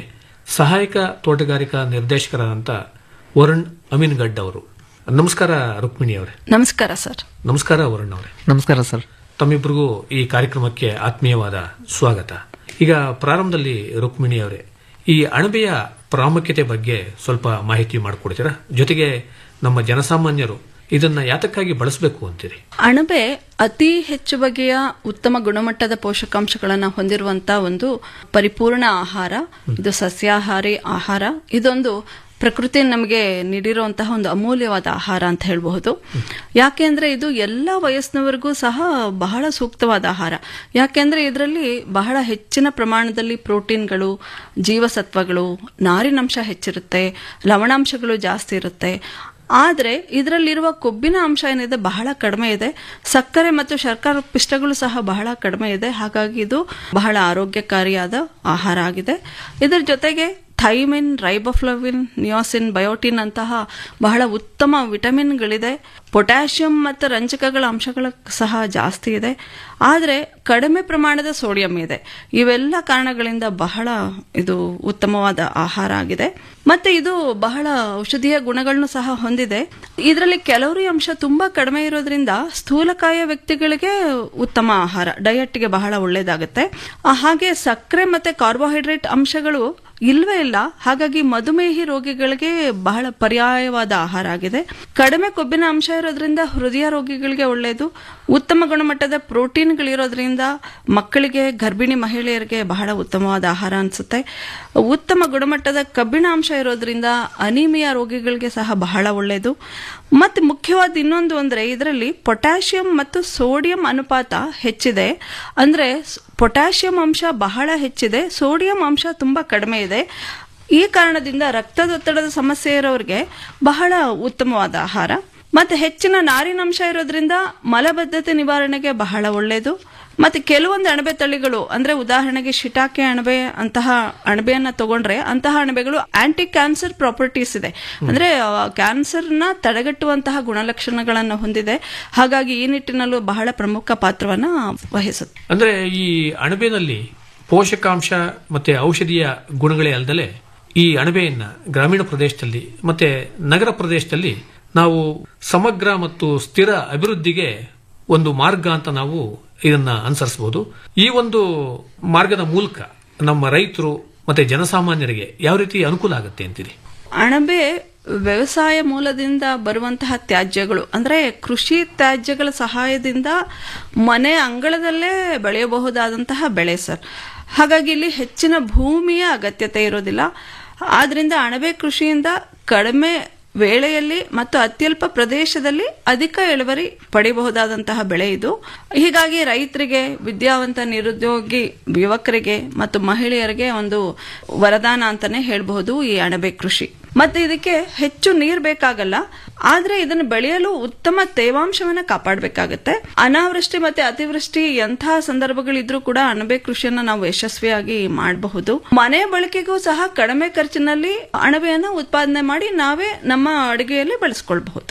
ಸಹಾಯಕ ತೋಟಗಾರಿಕಾ ನಿರ್ದೇಶಕರಾದಂಥ ವರುಣ್ ಅಮೀನ್ಗಡ್ ಅವರು ನಮಸ್ಕಾರ ರುಕ್ಮಿಣಿ ಅವರೇ ನಮಸ್ಕಾರ ಸರ್ ನಮಸ್ಕಾರ ವರುಣ್ ಅವರೇ ನಮಸ್ಕಾರ ಸರ್ ತಮ್ಮಿಬ್ಬರಿಗೂ ಈ ಕಾರ್ಯಕ್ರಮಕ್ಕೆ ಆತ್ಮೀಯವಾದ ಸ್ವಾಗತ ಈಗ ಪ್ರಾರಂಭದಲ್ಲಿ ರುಕ್ಮಿಣಿ ಅವರೇ ಈ ಅಣಬೆಯ ಪ್ರಾಮುಖ್ಯತೆ ಬಗ್ಗೆ ಸ್ವಲ್ಪ ಮಾಹಿತಿ ಮಾಡಿಕೊಡ್ತೀರಾ ಜೊತೆಗೆ ನಮ್ಮ ಜನಸಾಮಾನ್ಯರು ಇದನ್ನ ಯಾತಕ್ಕಾಗಿ ಬಳಸಬೇಕು ಅಂತೀರಿ ಅಣಬೆ ಅತಿ ಹೆಚ್ಚು ಬಗೆಯ ಉತ್ತಮ ಗುಣಮಟ್ಟದ ಪೋಷಕಾಂಶಗಳನ್ನು ಹೊಂದಿರುವಂತಹ ಒಂದು ಪರಿಪೂರ್ಣ ಆಹಾರ ಇದು ಸಸ್ಯಾಹಾರಿ ಆಹಾರ ಇದೊಂದು ಪ್ರಕೃತಿ ನಮಗೆ ನೀಡಿರುವಂತಹ ಒಂದು ಅಮೂಲ್ಯವಾದ ಆಹಾರ ಅಂತ ಹೇಳಬಹುದು ಯಾಕೆಂದ್ರೆ ಇದು ಎಲ್ಲ ವಯಸ್ಸಿನವರೆಗೂ ಸಹ ಬಹಳ ಸೂಕ್ತವಾದ ಆಹಾರ ಯಾಕೆಂದ್ರೆ ಇದರಲ್ಲಿ ಬಹಳ ಹೆಚ್ಚಿನ ಪ್ರಮಾಣದಲ್ಲಿ ಪ್ರೋಟೀನ್ಗಳು ಜೀವಸತ್ವಗಳು ನಾರಿನಂಶ ಹೆಚ್ಚಿರುತ್ತೆ ಲವಣಾಂಶಗಳು ಜಾಸ್ತಿ ಇರುತ್ತೆ ಆದರೆ ಇದರಲ್ಲಿರುವ ಕೊಬ್ಬಿನ ಅಂಶ ಏನಿದೆ ಬಹಳ ಕಡಿಮೆ ಇದೆ ಸಕ್ಕರೆ ಮತ್ತು ಶರ್ಕರ ಪಿಷ್ಟಗಳು ಸಹ ಬಹಳ ಕಡಿಮೆ ಇದೆ ಹಾಗಾಗಿ ಇದು ಬಹಳ ಆರೋಗ್ಯಕಾರಿಯಾದ ಆಹಾರ ಆಗಿದೆ ಇದರ ಜೊತೆಗೆ ಥೈಮಿನ್ ರೈಬೋಫ್ಲವಿನ್ ನಿಯೋಸಿನ್ ಬಯೋಟಿನ್ ಅಂತಹ ಬಹಳ ಉತ್ತಮ ವಿಟಮಿನ್ಗಳಿದೆ ಪೊಟ್ಯಾಷಿಯಂ ಮತ್ತು ರಂಜಕಗಳ ಅಂಶಗಳ ಸಹ ಜಾಸ್ತಿ ಇದೆ ಆದರೆ ಕಡಿಮೆ ಪ್ರಮಾಣದ ಸೋಡಿಯಂ ಇದೆ ಇವೆಲ್ಲ ಕಾರಣಗಳಿಂದ ಬಹಳ ಇದು ಉತ್ತಮವಾದ ಆಹಾರ ಆಗಿದೆ ಮತ್ತೆ ಇದು ಬಹಳ ಔಷಧೀಯ ಗುಣಗಳನ್ನು ಸಹ ಹೊಂದಿದೆ ಇದರಲ್ಲಿ ಕ್ಯಾಲೋರಿ ಅಂಶ ತುಂಬಾ ಕಡಿಮೆ ಇರೋದ್ರಿಂದ ಸ್ಥೂಲಕಾಯ ವ್ಯಕ್ತಿಗಳಿಗೆ ಉತ್ತಮ ಆಹಾರ ಡಯಟ್ಗೆ ಬಹಳ ಒಳ್ಳೆಯದಾಗುತ್ತೆ ಆ, ಹಾಗೆ ಸಕ್ಕರೆ ಮತ್ತೆ ಕಾರ್ಬೋಹೈಡ್ರೇಟ್ ಅಂಶಗಳು ಇಲ್ವೇ ಇಲ್ಲ ಹಾಗಾಗಿ ಮಧುಮೇಹಿ ರೋಗಿಗಳಿಗೆ ಬಹಳ ಪರ್ಯಾಯವಾದ ಆಹಾರ ಆಗಿದೆ ಕಡಿಮೆ ಕೊಬ್ಬಿನ ಅಂಶ ಇರೋದ್ರಿಂದ ಹೃದಯ ರೋಗಿಗಳಿಗೆ ಒಳ್ಳೆಯದು ಉತ್ತಮ ಗುಣಮಟ್ಟದ ಪ್ರೋಟೀನ್ಗಳಿರೋದ್ರಿಂದ ಮಕ್ಕಳಿಗೆ ಗರ್ಭಿಣಿ ಮಹಿಳೆಯರಿಗೆ ಬಹಳ ಉತ್ತಮವಾದ ಆಹಾರ ಅನಿಸುತ್ತೆ ಉತ್ತಮ ಗುಣಮಟ್ಟದ ಕಬ್ಬಿಣ ಅಂಶ ಇರೋದ್ರಿಂದ ಅನಿಮಿಯಾ ರೋಗಿಗಳಿಗೆ ಸಹ ಬಹಳ ಒಳ್ಳೆಯದು ಮತ್ತೆ ಮುಖ್ಯವಾದ ಇನ್ನೊಂದು ಅಂದ್ರೆ ಇದರಲ್ಲಿ ಪೊಟ್ಯಾಷಿಯಂ ಮತ್ತು ಸೋಡಿಯಂ ಅನುಪಾತ ಹೆಚ್ಚಿದೆ ಅಂದ್ರೆ ಸ್- ಪೊಟ್ಯಾಷಿಯಂ ಅಂಶ ಬಹಳ ಹೆಚ್ಚಿದೆ ಸೋಡಿಯಂ ಅಂಶ ತುಂಬಾ ಕಡಿಮೆ ಇದೆ ಈ ಕಾರಣದಿಂದ ರಕ್ತದೊತ್ತಡದ ಸಮಸ್ಯೆ ಇರೋರಿಗೆ ಬಹಳ ಉತ್ತಮವಾದ ಆಹಾರ ಮತ್ತೆ ಹೆಚ್ಚಿನ ನಾರಿನಂಶ ಇರೋದ್ರಿಂದ ಮಲಬದ್ಧತೆ ನಿವಾರಣೆಗೆ ಬಹಳ ಒಳ್ಳೆಯದು ಮತ್ತೆ ಕೆಲವೊಂದು ಅಣಬೆ ತಳಿಗಳು ಅಂದ್ರೆ ಉದಾಹರಣೆಗೆ ಶಿಟಾಕೆ ಅಣಬೆ ಅಂತಹ ಅಣಬೆಯನ್ನ ತಗೊಂಡ್ರೆ ಅಂತಹ ಅಣಬೆಗಳು ಆಂಟಿ ಕ್ಯಾನ್ಸರ್ ಪ್ರಾಪರ್ಟೀಸ್ ಇದೆ ಅಂದ್ರೆ ಕ್ಯಾನ್ಸರ್ನ ತಡೆಗಟ್ಟುವಂತಹ ಗುಣಲಕ್ಷಣಗಳನ್ನು ಹೊಂದಿದೆ ಹಾಗಾಗಿ ಈ ನಿಟ್ಟಿನಲ್ಲೂ ಬಹಳ ಪ್ರಮುಖ ಪಾತ್ರವನ್ನ ವಹಿಸುತ್ತೆ ಅಂದ್ರೆ ಈ ಅಣಬೆನಲ್ಲಿ ಪೋಷಕಾಂಶ ಮತ್ತೆ ಔಷಧೀಯ ಗುಣಗಳೇ ಅಲ್ಲದೆ ಈ ಅಣಬೆಯನ್ನ ಗ್ರಾಮೀಣ ಪ್ರದೇಶದಲ್ಲಿ ಮತ್ತೆ ನಗರ ಪ್ರದೇಶದಲ್ಲಿ ನಾವು ಸಮಗ್ರ ಮತ್ತು ಸ್ಥಿರ ಅಭಿವೃದ್ಧಿಗೆ ಒಂದು ಮಾರ್ಗ ಅಂತ ನಾವು ಇದನ್ನ ಅನುಸರಿಸಬಹುದು ಈ ಒಂದು ಮಾರ್ಗದ ಮೂಲಕ ನಮ್ಮ ರೈತರು ಮತ್ತೆ ಜನಸಾಮಾನ್ಯರಿಗೆ ಯಾವ ರೀತಿ ಅನುಕೂಲ ಆಗುತ್ತೆ ಅಂತೀರಿ ಅಣಬೆ ವ್ಯವಸಾಯ ಮೂಲದಿಂದ ಬರುವಂತಹ ತ್ಯಾಜ್ಯಗಳು ಅಂದ್ರೆ ಕೃಷಿ ತ್ಯಾಜ್ಯಗಳ ಸಹಾಯದಿಂದ ಮನೆ ಅಂಗಳದಲ್ಲೇ ಬೆಳೆಯಬಹುದಾದಂತಹ ಬೆಳೆ ಸರ್ ಹಾಗಾಗಿ ಇಲ್ಲಿ ಹೆಚ್ಚಿನ ಭೂಮಿಯ ಅಗತ್ಯತೆ ಇರೋದಿಲ್ಲ ಆದ್ರಿಂದ ಅಣಬೆ ಕೃಷಿಯಿಂದ ಕಡಿಮೆ ವೇಳೆಯಲ್ಲಿ ಮತ್ತು ಅತ್ಯಲ್ಪ ಪ್ರದೇಶದಲ್ಲಿ ಅಧಿಕ ಇಳುವರಿ ಪಡೆಯಬಹುದಾದಂತಹ ಬೆಳೆ ಇದು ಹೀಗಾಗಿ ರೈತರಿಗೆ ವಿದ್ಯಾವಂತ ನಿರುದ್ಯೋಗಿ ಯುವಕರಿಗೆ ಮತ್ತು ಮಹಿಳೆಯರಿಗೆ ಒಂದು ವರದಾನ ಅಂತಾನೆ ಹೇಳಬಹುದು ಈ ಅಣಬೆ ಕೃಷಿ ಮತ್ತೆ ಇದಕ್ಕೆ ಹೆಚ್ಚು ನೀರು ಬೇಕಾಗಲ್ಲ ಆದ್ರೆ ಇದನ್ನು ಬೆಳೆಯಲು ಉತ್ತಮ ತೇವಾಂಶವನ್ನ ಕಾಪಾಡಬೇಕಾಗತ್ತೆ ಅನಾವೃಷ್ಟಿ ಮತ್ತೆ ಅತಿವೃಷ್ಟಿ ಎಂತಹ ಸಂದರ್ಭಗಳಿದ್ರೂ ಕೂಡ ಅಣಬೆ ಕೃಷಿಯನ್ನ ನಾವು ಯಶಸ್ವಿಯಾಗಿ ಮಾಡಬಹುದು ಮನೆ ಬಳಕೆಗೂ ಸಹ ಕಡಿಮೆ ಖರ್ಚಿನಲ್ಲಿ ಅಣಬೆಯನ್ನ ಉತ್ಪಾದನೆ ಮಾಡಿ ನಾವೇ ನಮ್ಮ ಅಡುಗೆಯಲ್ಲಿ ಬಳಸ್ಕೊಳ್ಬಹುದು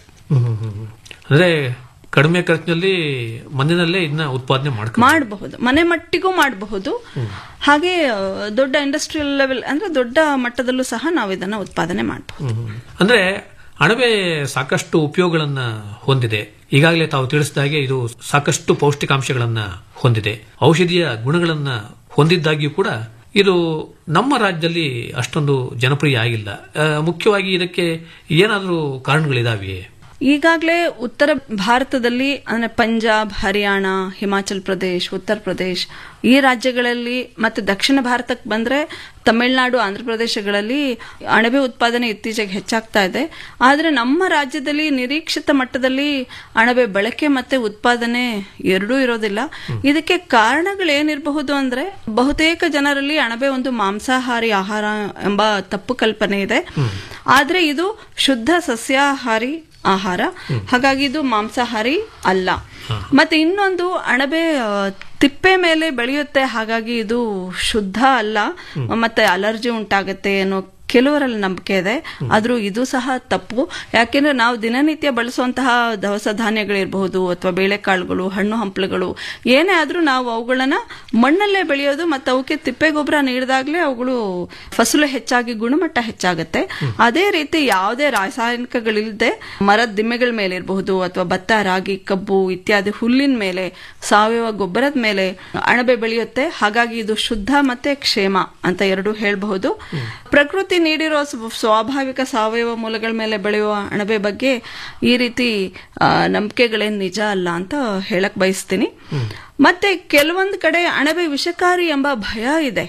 ಅಂದ್ರೆ ಕಡಿಮೆ ಖರ್ಚಿನಲ್ಲಿ ಮನೆಯಲ್ಲೇ ಇದನ್ನ ಉತ್ಪಾದನೆ ಮಾಡ್ಕೊಂಡು ಮಾಡಬಹುದು ಮನೆ ಮಟ್ಟಿಗೂ ಮಾಡಬಹುದು ಹಾಗೆ ಆ, ದೊಡ್ಡ ಇಂಡಸ್ಟ್ರಿಯಲ್ ಲೆವೆಲ್ ಅಂದ್ರೆ ದೊಡ್ಡ ಮಟ್ಟದಲ್ಲೂ ಸಹ ನಾವು ಇದನ್ನ ಉತ್ಪಾದನೆ ಮಾಡಬಹುದು ಅಂದ್ರೆ ಅಣಬೆ ಸಾಕಷ್ಟು ಉಪಯೋಗಗಳನ್ನ ಹೊಂದಿದೆ ಈಗಾಗಲೇ ತಾವು ತಿಳಿಸಿದಾಗೆ ಇದು ಸಾಕಷ್ಟು ಪೌಷ್ಟಿಕಾಂಶಗಳನ್ನ ಹೊಂದಿದೆ ಔಷಧೀಯ ಗುಣಗಳನ್ನ ಹೊಂದಿದ್ದಾಗಿಯೂ ಕೂಡ ಇದು ನಮ್ಮ ರಾಜ್ಯದಲ್ಲಿ ಅಷ್ಟೊಂದು ಜನಪ್ರಿಯ ಆಗಿಲ್ಲ ಆ, ಮುಖ್ಯವಾಗಿ ಇದಕ್ಕೆ ಏನಾದರೂ ಕಾರಣಗಳಿದಾವೆಯೇ ಈಗಾಗಲೇ ಉತ್ತರ ಭಾರತದಲ್ಲಿ ಅಂದ್ರೆ ಪಂಜಾಬ್ ಹರಿಯಾಣ ಹಿಮಾಚಲ್ ಪ್ರದೇಶ್ ಉತ್ತರ ಪ್ರದೇಶ್ ಈ ರಾಜ್ಯಗಳಲ್ಲಿ ಮತ್ತೆ ದಕ್ಷಿಣ ಭಾರತಕ್ಕೆ ಬಂದ್ರೆ ತಮಿಳುನಾಡು ಆಂಧ್ರ ಪ್ರದೇಶಗಳಲ್ಲಿ ಅಣಬೆ ಉತ್ಪಾದನೆ ಇತ್ತೀಚೆಗೆ ಹೆಚ್ಚಾಗ್ತಾ ಇದೆ ಆದರೆ ನಮ್ಮ ರಾಜ್ಯದಲ್ಲಿ ನಿರೀಕ್ಷಿತ ಮಟ್ಟದಲ್ಲಿ ಅಣಬೆ ಬಳಕೆ ಮತ್ತೆ ಉತ್ಪಾದನೆ ಎರಡೂ ಇರೋದಿಲ್ಲ ಇದಕ್ಕೆ ಕಾರಣಗಳೇನಿರಬಹುದು ಅಂದ್ರೆ ಬಹುತೇಕ ಜನರಲ್ಲಿ ಅಣಬೆ ಒಂದು ಮಾಂಸಾಹಾರಿ ಆಹಾರ ಎಂಬ ತಪ್ಪು ಕಲ್ಪನೆ ಇದೆ ಆದ್ರೆ ಇದು ಶುದ್ಧ ಸಸ್ಯಾಹಾರಿ ಆಹಾರ ಹಾಗಾಗಿ ಇದು ಮಾಂಸಾಹಾರಿ ಅಲ್ಲ ಮತ್ತೆ ಇನ್ನೊಂದು ಅಣಬೆ ಆ, ತಿಪ್ಪೆ ಮೇಲೆ ಬೆಳೆಯುತ್ತೆ ಹಾಗಾಗಿ ಇದು ಶುದ್ಧ ಅಲ್ಲ ಮತ್ತೆ ಅಲರ್ಜಿ ಉಂಟಾಗತ್ತೆ ಅನ್ನೋ ಕೆಲವರಲ್ಲಿ ನಂಬಿಕೆ ಇದೆ ಆದ್ರೂ ಇದು ಸಹ ತಪ್ಪು ಯಾಕೆಂದ್ರೆ ನಾವು ದಿನನಿತ್ಯ ಬಳಸುವಂತಹ ದವಸ ಧಾನ್ಯಗಳಿರಬಹುದು ಅಥವಾ ಬೇಳೆಕಾಳುಗಳು ಹಣ್ಣು ಹಂಪಲುಗಳು ಏನೇ ಆದ್ರೂ ನಾವು ಅವುಗಳನ್ನ ಮಣ್ಣಲ್ಲೇ ಬೆಳೆಯೋದು ಮತ್ತು ಅವಕ್ಕೆ ತಿಪ್ಪೆ ಗೊಬ್ಬರ ನೀಡಿದಾಗಲೇ ಅವುಗಳು ಫಸಲು ಹೆಚ್ಚಾಗಿ ಗುಣಮಟ್ಟ ಹೆಚ್ಚಾಗುತ್ತೆ ಅದೇ ರೀತಿ ಯಾವುದೇ ರಾಸಾಯನಿಕಗಳಿಲ್ಲದೆ ಮರದ ದಿಮ್ಮೆಗಳ ಮೇಲೆ ಇರಬಹುದು ಅಥವಾ ಭತ್ತ ರಾಗಿ ಕಬ್ಬು ಇತ್ಯಾದಿ ಹುಲ್ಲಿನ ಮೇಲೆ ಸಾವಯವ ಗೊಬ್ಬರದ ಮೇಲೆ ಅಣಬೆ ಬೆಳೆಯುತ್ತೆ ಹಾಗಾಗಿ ಇದು ಶುದ್ಧ ಮತ್ತೆ ಕ್ಷೇಮ ಅಂತ ಎರಡು ಹೇಳಬಹುದು ಪ್ರಕೃತಿ ನೀಡಿರೋ ಸ್ವ- ಸ್ವಾಭಾವಿಕ ಸಾವಯವ ಮೂಲಗಳ ಮೇಲೆ ಬೆಳೆಯುವ ಅಣಬೆ ಬಗ್ಗೆ ಈ ರೀತಿ ಆ, ನಂಬಿಕೆಗಳೇನ್ ನಿಜ ಅಲ್ಲ ಅಂತ ಹೇಳಕ್ ಬಯಸ್ತೀನಿ ಮತ್ತೆ ಕೆಲವೊಂದು ಕಡೆ ಅಣಬೆ ವಿಷಕಾರಿ ಎಂಬ ಭಯ ಇದೆ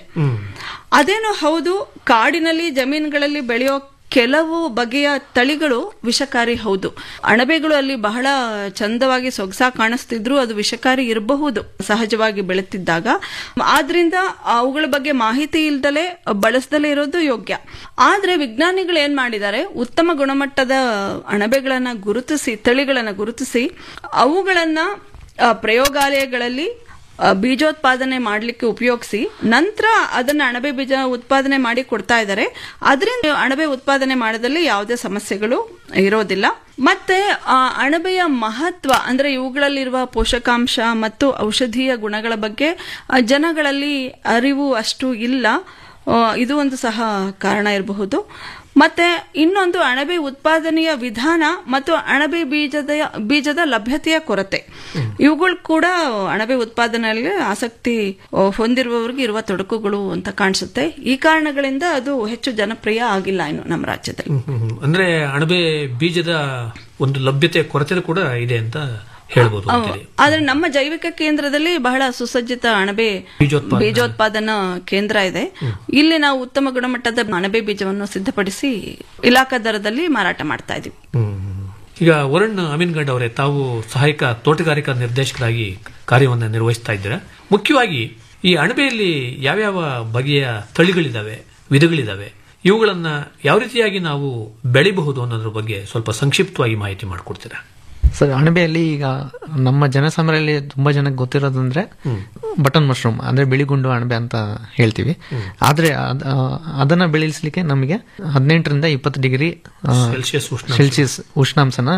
ಅದೇನೋ ಹೌದು ಕಾಡಿನಲ್ಲಿ ಜಮೀನುಗಳಲ್ಲಿ ಬೆಳೆಯೋ ಕೆಲವು ಬಗೆಯ ತಳಿಗಳು ವಿಷಕಾರಿ ಹೌದು ಅಣಬೆಗಳು ಅಲ್ಲಿ ಬಹಳ ಚಂದವಾಗಿ ಸೊಗಸಾಗಿ ಕಾಣಿಸ್ತಿದ್ರು ಅದು ವಿಷಕಾರಿ ಇರಬಹುದು ಸಹಜವಾಗಿ ಬೆಳೆತಿದ್ದಾಗ ಆದ್ರಿಂದ ಅವುಗಳ ಬಗ್ಗೆ ಮಾಹಿತಿ ಇಲ್ದಲೆ ಬಳಸ್ದಲೇ ಇರೋದು ಯೋಗ್ಯ ಆದ್ರೆ ವಿಜ್ಞಾನಿಗಳು ಏನ್ ಮಾಡಿದ್ದಾರೆ ಉತ್ತಮ ಗುಣಮಟ್ಟದ ಅಣಬೆಗಳನ್ನ ಗುರುತಿಸಿ ತಳಿಗಳನ್ನ ಗುರುತಿಸಿ ಅವುಗಳನ್ನ ಆ, ಪ್ರಯೋಗಾಲಯಗಳಲ್ಲಿ ಆ, ಬೀಜೋತ್ಪಾದನೆ ಮಾಡಲಿಕ್ಕೆ ಉಪಯೋಗಿಸಿ ನಂತರ ಅದನ್ನ ಅಣಬೆ ಬೀಜ ಉತ್ಪಾದನೆ ಮಾಡಿ ಕೊಡ್ತಾ ಇದ್ದಾರೆ ಅದರಿಂದ ಅಣಬೆ ಉತ್ಪಾದನೆ ಮಾಡೋದ್ರಲ್ಲಿ ಯಾವುದೇ ಸಮಸ್ಯೆಗಳು ಇರೋದಿಲ್ಲ ಮತ್ತೆ ಆ ಅಣಬೆಯ ಮಹತ್ವ ಅಂದ್ರೆ ಇವುಗಳಲ್ಲಿರುವ ಪೋಷಕಾಂಶ ಮತ್ತು ಔಷಧೀಯ ಗುಣಗಳ ಬಗ್ಗೆ ಆ, ಜನಗಳಲ್ಲಿ ಅರಿವು ಅಷ್ಟು ಇಲ್ಲ ಆ, ಇದು ಒಂದು ಸಹ ಕಾರಣ ಇರಬಹುದು ಮತ್ತೆ ಇನ್ನೊಂದು ಅಣಬೆ ಉತ್ಪಾದನೆಯ ವಿಧಾನ ಮತ್ತು ಅಣಬೆ ಬೀಜದ ಬೀಜದ ಲಭ್ಯತೆಯ ಕೊರತೆ ಇವುಗಳು ಕೂಡ ಅಣಬೆ ಉತ್ಪಾದನೆಯಲ್ಲಿ ಆಸಕ್ತಿ ಆ, ಹೊಂದಿರುವವರಿಗೆ ಇರುವ ತೊಡಕುಗಳು ಅಂತ ಕಾಣಿಸುತ್ತೆ ಈ ಕಾರಣಗಳಿಂದ ಅದು ಹೆಚ್ಚು ಜನಪ್ರಿಯ ಆಗಿಲ್ಲ ಇನ್ನು ನಮ್ಮ ರಾಜ್ಯದಲ್ಲಿ ಹ್ಮ್, ಹ್ಮ್, ಹ್ಮ್. ಅಂದ್ರೆ ಅಣಬೆ ಬೀಜದ ಒಂದು ಲಭ್ಯತೆ ಕೊರತೆ ಕೂಡ ಇದೆ ಅಂತ ಹೇಳ್ಬೋದು ಅವ್- ಅಂತೀರಿ. ಆದ್ರೆ ನಮ್ಮ ಜೈವಿಕ ಕೇಂದ್ರದಲ್ಲಿ ಬಹಳ ಸುಸಜ್ಜಿತ ಅಣಬೆ ಬೀಜೋತ್ಪಾದನಾ- ಬೀಜೋತ್ಪಾದನಾ ಕೇಂದ್ರ ಇದೆ ಇಲ್ಲಿ ನಾವು ಉತ್ತಮ ಗುಣಮಟ್ಟದ ಅಣಬೆ ಬೀಜವನ್ನು ಸಿದ್ಧಪಡಿಸಿ ಇಲಾಖಾ ದರದಲ್ಲಿ ಮಾರಾಟ ಮಾಡ್ತಾ ಇದೀವಿ ಹ್ಮ್. ಈಗ ವರುಣ್ ಅಮೀನ್ಗಢ್ ಅವರೇ ತಾವು ಸಹಾಯಕ ತೋಟಗಾರಿಕಾ ನಿರ್ದೇಶಕರಾಗಿ ಕಾರ್ಯವನ್ನು ನಿರ್ವಹಿಸ್ತಾ ಇದ್ದೀರಾ ಮುಖ್ಯವಾಗಿ ಈ ಅಣಬೆಯಲ್ಲಿ ಯಾವ್ಯಾವ ಬಗೆಯ ತಳಿಗಳಿದಾವೆ ವಿಧಗಳಿದಾವೆ ಇವುಗಳನ್ನ ಯಾವ ರೀತಿಯಾಗಿ ನಾವು ಬೆಳಿಬಹುದು ಅನ್ನೋದ್ರ ಬಗ್ಗೆ ಸ್ವಲ್ಪ ಸಂಕ್ಷಿಪ್ತವಾಗಿ ಮಾಹಿತಿ ಮಾಡಿಕೊಡ್ತೀರಾ ಸರ್ ಅಣಬೆಯಲ್ಲಿ ಈಗ ನಮ್ಮ ಜನಸಾಮಾನ್ಯರಲ್ಲಿ ತುಂಬಾ ಜನಕ್ಕೆ ಗೊತ್ತಿರೋದಂದ್ರೆ ಬಟನ್ ಮಶ್ರೂಮ್ ಅಂದ್ರೆ ಬಿಳಿಗುಂಡು ಅಣಬೆ ಅಂತ ಹೇಳ್ತೀವಿ ಆದ್ರೆ ಅದ್- ಆ, ಅದನ್ನ ಬೆಳೆಸಲಿಕ್ಕೆ ನಮಗೆ ಹದಿನೆಂಟರಿಂದ ಇಪ್ಪತ್ತು ಡಿಗ್ರಿ ಸೆಲ್ಸಿಯಸ್ ಉಷ್ಣಾಂಶ. ಸೆಲ್ಸಿಯಸ್ ಉಷ್ಣಾಂಶನ